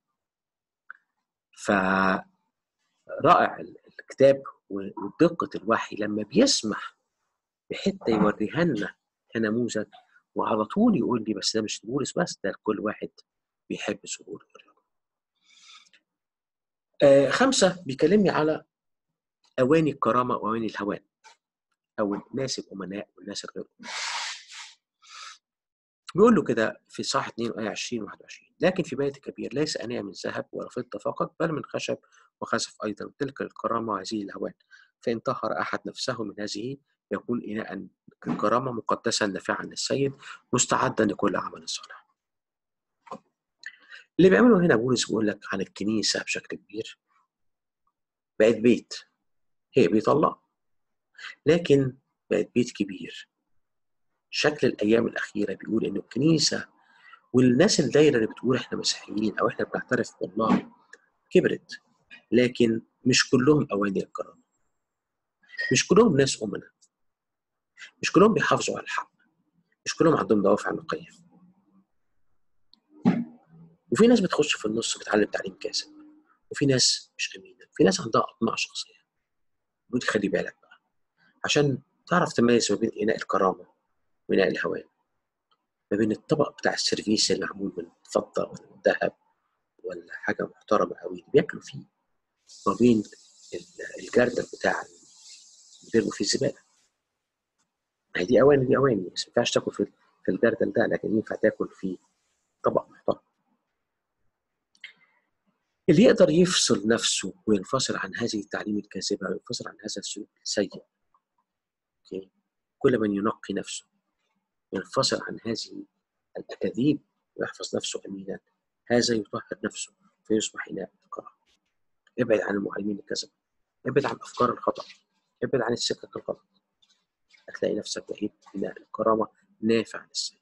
فرائع الكتاب ودقة الوحي لما بيسمح بحتة يوريها لنا كنموذج وعلى طول يقول لي بس ده مش بولس بس ده كل واحد بيحب ظهور الرب آه خمسة بيكلمني على أواني الكرامة وأواني الهوان أو الناس الأمناء والناس الغير أمناء بيقول له كده في صح 2 آية 20 21 لكن في بيت كبير ليس أنية من ذهب ولا فضة فقط بل من خشب وخسف أيضا تلك الكرامة وهذه الهوان فإن طهر أحد نفسه من هذه يكون إناء الكرامة مقدسا نافعا للسيد مستعدا لكل عمل صالح اللي بيعمله هنا بولس بيقول لك عن الكنيسة بشكل كبير بقت بيت هي بيت الله لكن بقت بيت كبير شكل الايام الاخيره بيقول ان الكنيسه والناس الدايره اللي بتقول احنا مسيحيين او احنا بنعترف بالله كبرت لكن مش كلهم اواني الكرامه مش كلهم ناس امنا مش كلهم بيحافظوا على الحق مش كلهم عندهم دوافع نقيه وفي ناس بتخش في النص بتعلم تعليم كاذب وفي ناس مش امينه في ناس عندها اطماع شخصيه ودي خلي بالك بقى عشان تعرف تميز ما بين اناء الكرامه وإناء الهوان ما بين الطبق بتاع السيرفيس اللي معمول من فضة ولا من ذهب ولا حاجة محترمة قوي اللي بياكلوا فيه ما بين الجردل بتاع اللي بيرموا فيه الزبالة ما هي دي أواني دي أواني بس ما ينفعش تاكل في في الجردل ده لكن ينفع تاكل في طبق محترم اللي يقدر يفصل نفسه وينفصل عن هذه التعليم الكاذبة وينفصل عن هذا السلوك السيء اوكي كل من ينقي نفسه ينفصل عن هذه الأكاذيب ويحفظ نفسه أمينا هذا يطهر نفسه فيصبح إناء الكرامة ابعد عن المعلمين الكذب ابعد عن أفكار الخطأ ابعد عن السكك الغلط هتلاقي نفسك بقيت إناء الكرامة نافع للسيد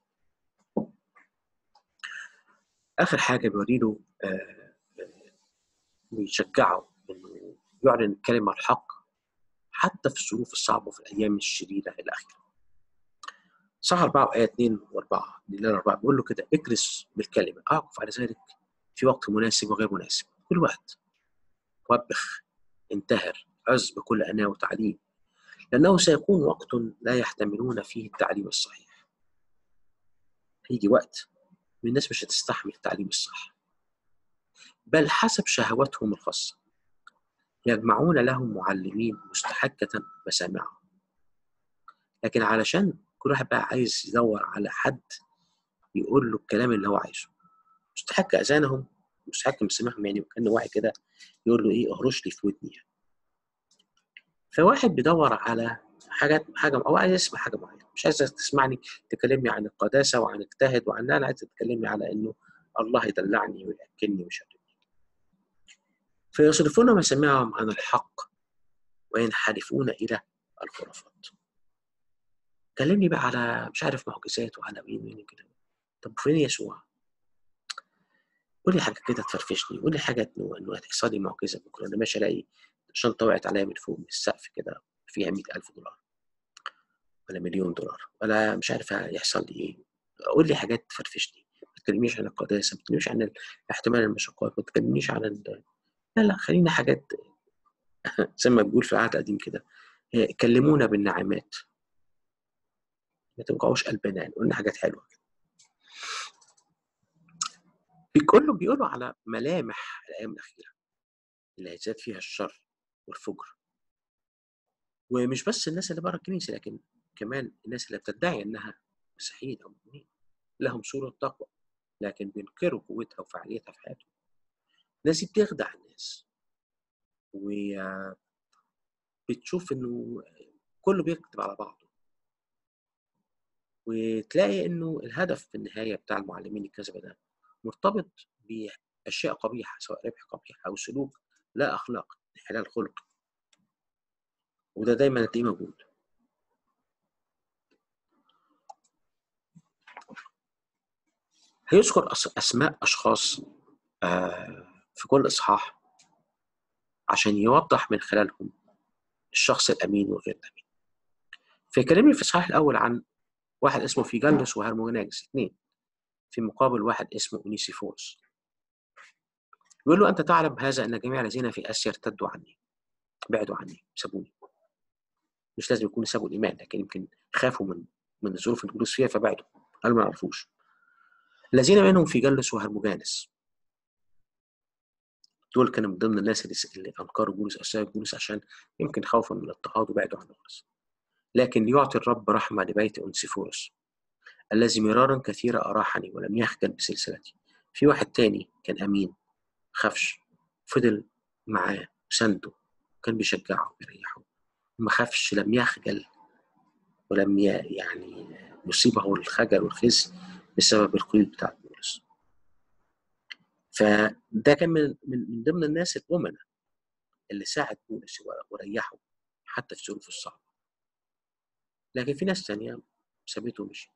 آخر حاجة بيوريله آه ويشجعه إنه يعلن الكلمة الحق حتى في الظروف الصعبة وفي الأيام الشريرة الأخيرة صح 4 آية 2 و4 لله 4 بيقول له كده اكرس بالكلمة أعكف على ذلك في وقت مناسب وغير مناسب كل وقت وبخ انتهر عز بكل أناة وتعليم لأنه سيكون وقت لا يحتملون فيه التعليم الصحيح هيجي وقت من الناس مش هتستحمل التعليم الصح بل حسب شهوتهم الخاصة يجمعون لهم معلمين مستحكة مسامعهم لكن علشان كل واحد بقى عايز يدور على حد يقول له الكلام اللي هو عايزه مستحك اذانهم مستحك مسامعهم يعني وكان واحد كده يقول له ايه اهرش لي في ودني يعني. فواحد بيدور على حاجات حاجه او عايز يسمع حاجه معينه مش عايز تسمعني تكلمني عن القداسه وعن اجتهد وعن لا انا عايز تكلمني على انه الله يدلعني وياكلني ومش عارف فيصرفون مسامعهم عن الحق وينحرفون الى الخرافات كلمني بقى على مش عارف معجزات وعلى مين مين كده طب فين يسوع؟ قول لي حاجه كده تفرفشني قول لي حاجه انه انه هتحصل لي معجزه بكره انا ماشي الاقي شنطه وقعت عليا من فوق من السقف كده فيها 100000 دولار ولا مليون دولار ولا مش عارف هيحصل لي ايه قول لي حاجات تفرفشني ما تكلمنيش عن القداسه ما تكلمنيش عن احتمال المشقات ما تكلمنيش عن ال... لا لا خلينا حاجات زي ما بيقول في العهد القديم كده كلمونا بالنعمات ما توجعوش قلبنا قلنا حاجات حلوه كده بيقولوا بيقولوا على ملامح الايام الاخيره اللي هيزداد فيها الشر والفجر ومش بس الناس اللي بره الكنيسه لكن كمان الناس اللي بتدعي انها مسيحيين او مؤمنين لهم صوره تقوى لكن بينكروا قوتها وفعاليتها في حياتهم الناس دي بتخدع الناس وبتشوف انه كله بيكتب على بعضه وتلاقي انه الهدف في النهايه بتاع المعلمين الكذبه ده مرتبط باشياء قبيحه سواء ربح قبيح او سلوك لا اخلاق انحلال خلق وده دايما هتلاقيه موجود هيذكر اسماء اشخاص في كل اصحاح عشان يوضح من خلالهم الشخص الامين وغير الامين فيكلمني في الاصحاح الاول عن واحد اسمه فيجالوس وهرموناجس اثنين في مقابل واحد اسمه اونيسيفوروس يقول له انت تعلم هذا ان جميع الذين في اسيا ارتدوا عني بعدوا عني سابوني مش لازم يكونوا سابوا الايمان لكن يمكن خافوا من من الظروف اللي جلوس فيها فبعدوا قالوا ما يعرفوش الذين منهم في جلس وهرموجانس دول كانوا من ضمن الناس اللي, اللي انكروا بولس او سابوا بولس عشان يمكن خوفا من الاضطهاد وبعدوا عنه خالص لكن يعطي الرب رحمه لبيت انسيفورس الذي مرارا كثيرا اراحني ولم يخجل بسلسلتي في واحد تاني كان امين خافش فضل معاه وسنده كان بيشجعه ويريحه ما خافش لم يخجل ولم يعني يصيبه الخجل والخزي بسبب القيود بتاعت بولس فده كان من من ضمن الناس الأمنة اللي ساعد بولس وريحه حتى في ظروفه الصعبة لكن في ناس تانية سابته ومشيت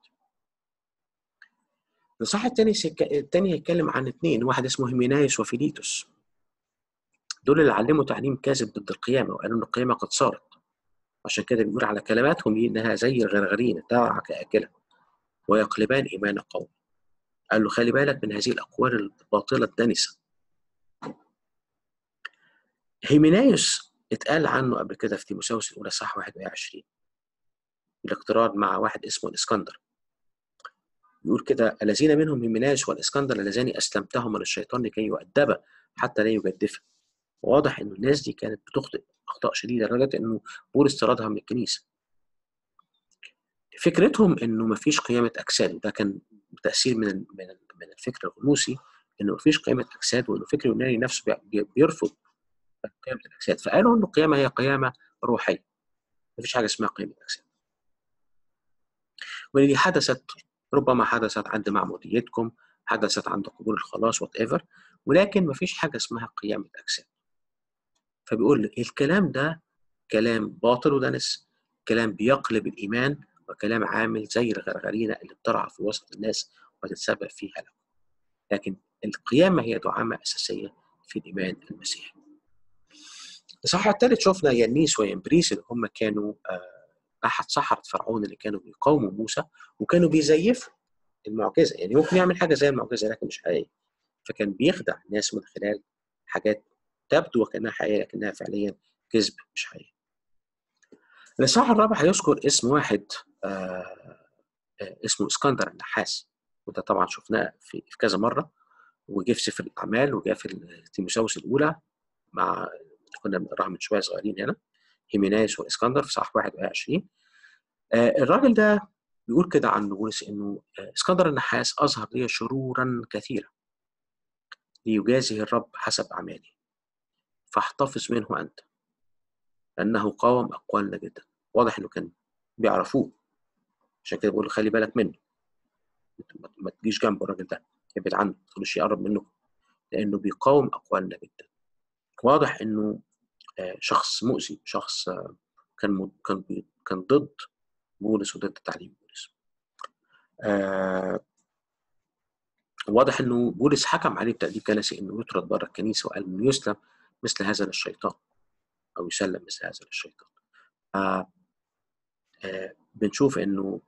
الإصحاح التاني سك... التاني هيتكلم عن اتنين واحد اسمه هيمينايوس وفيليتوس دول اللي علموا تعليم كاذب ضد القيامة وقالوا إن القيامة قد صارت عشان كده بيقول على كلماتهم دي إنها زي الغرغرين ترعى كآكلة ويقلبان إيمان قوم قال له خلي بالك من هذه الأقوال الباطلة الدنسة هيمينايوس اتقال عنه قبل كده في تيموساوس الأولى صح 21 بالاقتران مع واحد اسمه الإسكندر يقول كده الذين منهم هيمينايوس والإسكندر اللذان أسلمتهما للشيطان لكي يؤدبا حتى لا يجدفا واضح إن الناس دي كانت بتخطئ أخطاء شديدة لدرجة إنه بولس طردها من الكنيسة فكرتهم انه مفيش قيامه اجساد وده كان تاثير من من من الفكر الغنوصي انه مفيش قيامه اجساد وانه الفكر اليوناني نفسه بيرفض قيامه الاجساد فقالوا ان القيامه هي قيامه روحيه مفيش حاجه اسمها قيامه اجساد واللي حدثت ربما حدثت عند معموديتكم حدثت عند قبول الخلاص وات ايفر ولكن مفيش حاجه اسمها قيامه اجساد فبيقول الكلام ده كلام باطل ودنس كلام بيقلب الايمان وكلام عامل زي الغرغرينة اللي بترعى في وسط الناس وتتسبب فيها لهم لكن القيامة هي دعامة أساسية في الإيمان المسيحي الصحة الثالث شفنا يانيس وينبريس اللي هم كانوا أحد سحرة فرعون اللي كانوا بيقاوموا موسى وكانوا بيزيفوا المعجزة يعني ممكن يعمل حاجة زي المعجزة لكن مش حقيقية فكان بيخدع الناس من خلال حاجات تبدو وكأنها حقيقية لكنها فعليا كذب مش حقيقية الإصحاح الرابع هيذكر اسم واحد آه آه اسمه اسكندر النحاس وده طبعا شفناه في, في كذا مرة وجه في سفر الأعمال وجه في تيموساوس الأولى مع كنا بنقراها من شوية صغيرين هنا هيمينايس والإسكندر في صح 21 آه الراجل ده بيقول كده عن بولس إنه آه اسكندر النحاس أظهر لي شرورا كثيرة ليجازه الرب حسب أعماله فاحتفظ منه أنت لأنه قاوم أقوالنا جدا واضح إنه كان بيعرفوه عشان كده بقول خلي بالك منه ما تجيش جنبه الراجل ده ابعد عنه ما تخلوش يقرب منكم لأنه بيقاوم أقوالنا جدا واضح إنه شخص مؤذي شخص كان كان كان ضد بولس وضد تعليم بولس آه واضح انه بولس حكم عليه بتأديب كنسي انه يطرد بره الكنيسه وقال انه يسلم مثل هذا للشيطان او يسلم مثل هذا للشيطان آه آه بنشوف انه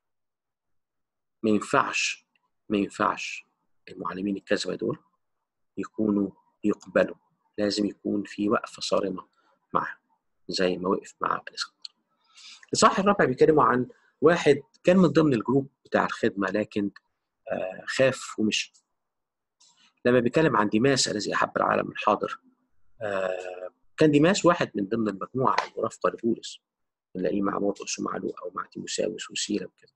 ما ينفعش ما ينفعش المعلمين الكذبه دول يكونوا يقبلوا لازم يكون في وقفه صارمه معه زي ما وقف مع الاسكندر الصح الرابع بيتكلموا عن واحد كان من ضمن الجروب بتاع الخدمه لكن آه خاف ومشي لما بيتكلم عن ديماس الذي احب العالم الحاضر آه كان ديماس واحد من ضمن المجموعه المرافقه لبولس نلاقيه مع مرقس ومع لوقا ومع تيموساوس وسيلا وكده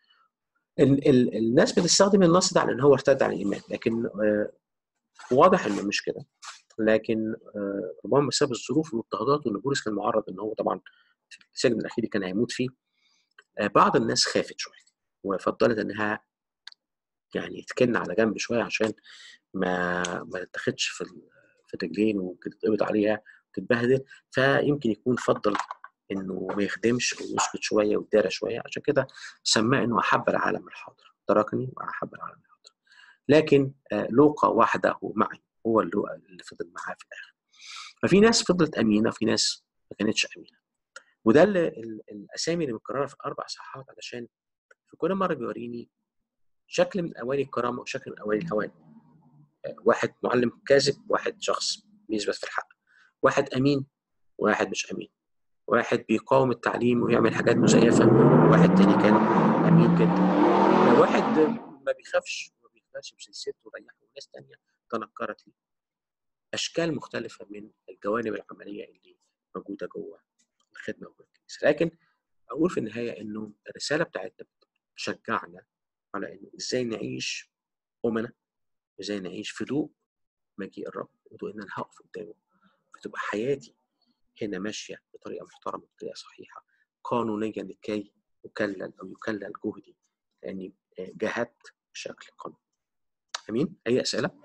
ال- ال- الناس بتستخدم النص ده على ان هو ارتد عن الايمان لكن آه واضح انه مش كده لكن آه ربما بسبب الظروف والاضطهادات وان بولس كان معرض ان هو طبعا في السجن الاخير كان هيموت فيه آه بعض الناس خافت شويه وفضلت انها يعني تكن على جنب شويه عشان ما ما تتاخدش في في الرجلين وتتقبض عليها وتتبهدل فيمكن يكون فضل انه ما يخدمش ويسكت شويه ويدارى شويه عشان كده سماه انه احب العالم الحاضر تركني واحب العالم الحاضر لكن آه لوقا وحده معي هو اللوقا اللي فضل معاه في الاخر ففي ناس فضلت امينه في ناس ما كانتش امينه وده اللي الاسامي اللي متكرره في الاربع صحات علشان في كل مره بيوريني شكل من اواني الكرامه وشكل من اواني الهوان واحد معلم كاذب واحد شخص بيثبت في الحق واحد امين واحد مش امين واحد بيقاوم التعليم ويعمل حاجات مزيفه واحد تاني كان امين جدا واحد ما بيخافش وما بيخافش بسلسلته وريحه وناس تانية تنكرت ليه اشكال مختلفه من الجوانب العمليه اللي موجوده جوه الخدمه وجوه الكنيسه لكن اقول في النهايه انه الرساله بتاعتنا بتشجعنا على انه ازاي نعيش امنا وازاي نعيش في ضوء مجيء الرب وضوء ان انا هقف قدامه فتبقى حياتي هنا ماشيه بطريقه محترمه بطريقه صحيحه قانونيا لكي اكلل او يكلل جهدي لاني جاهدت بشكل قانوني. امين؟ اي اسئله؟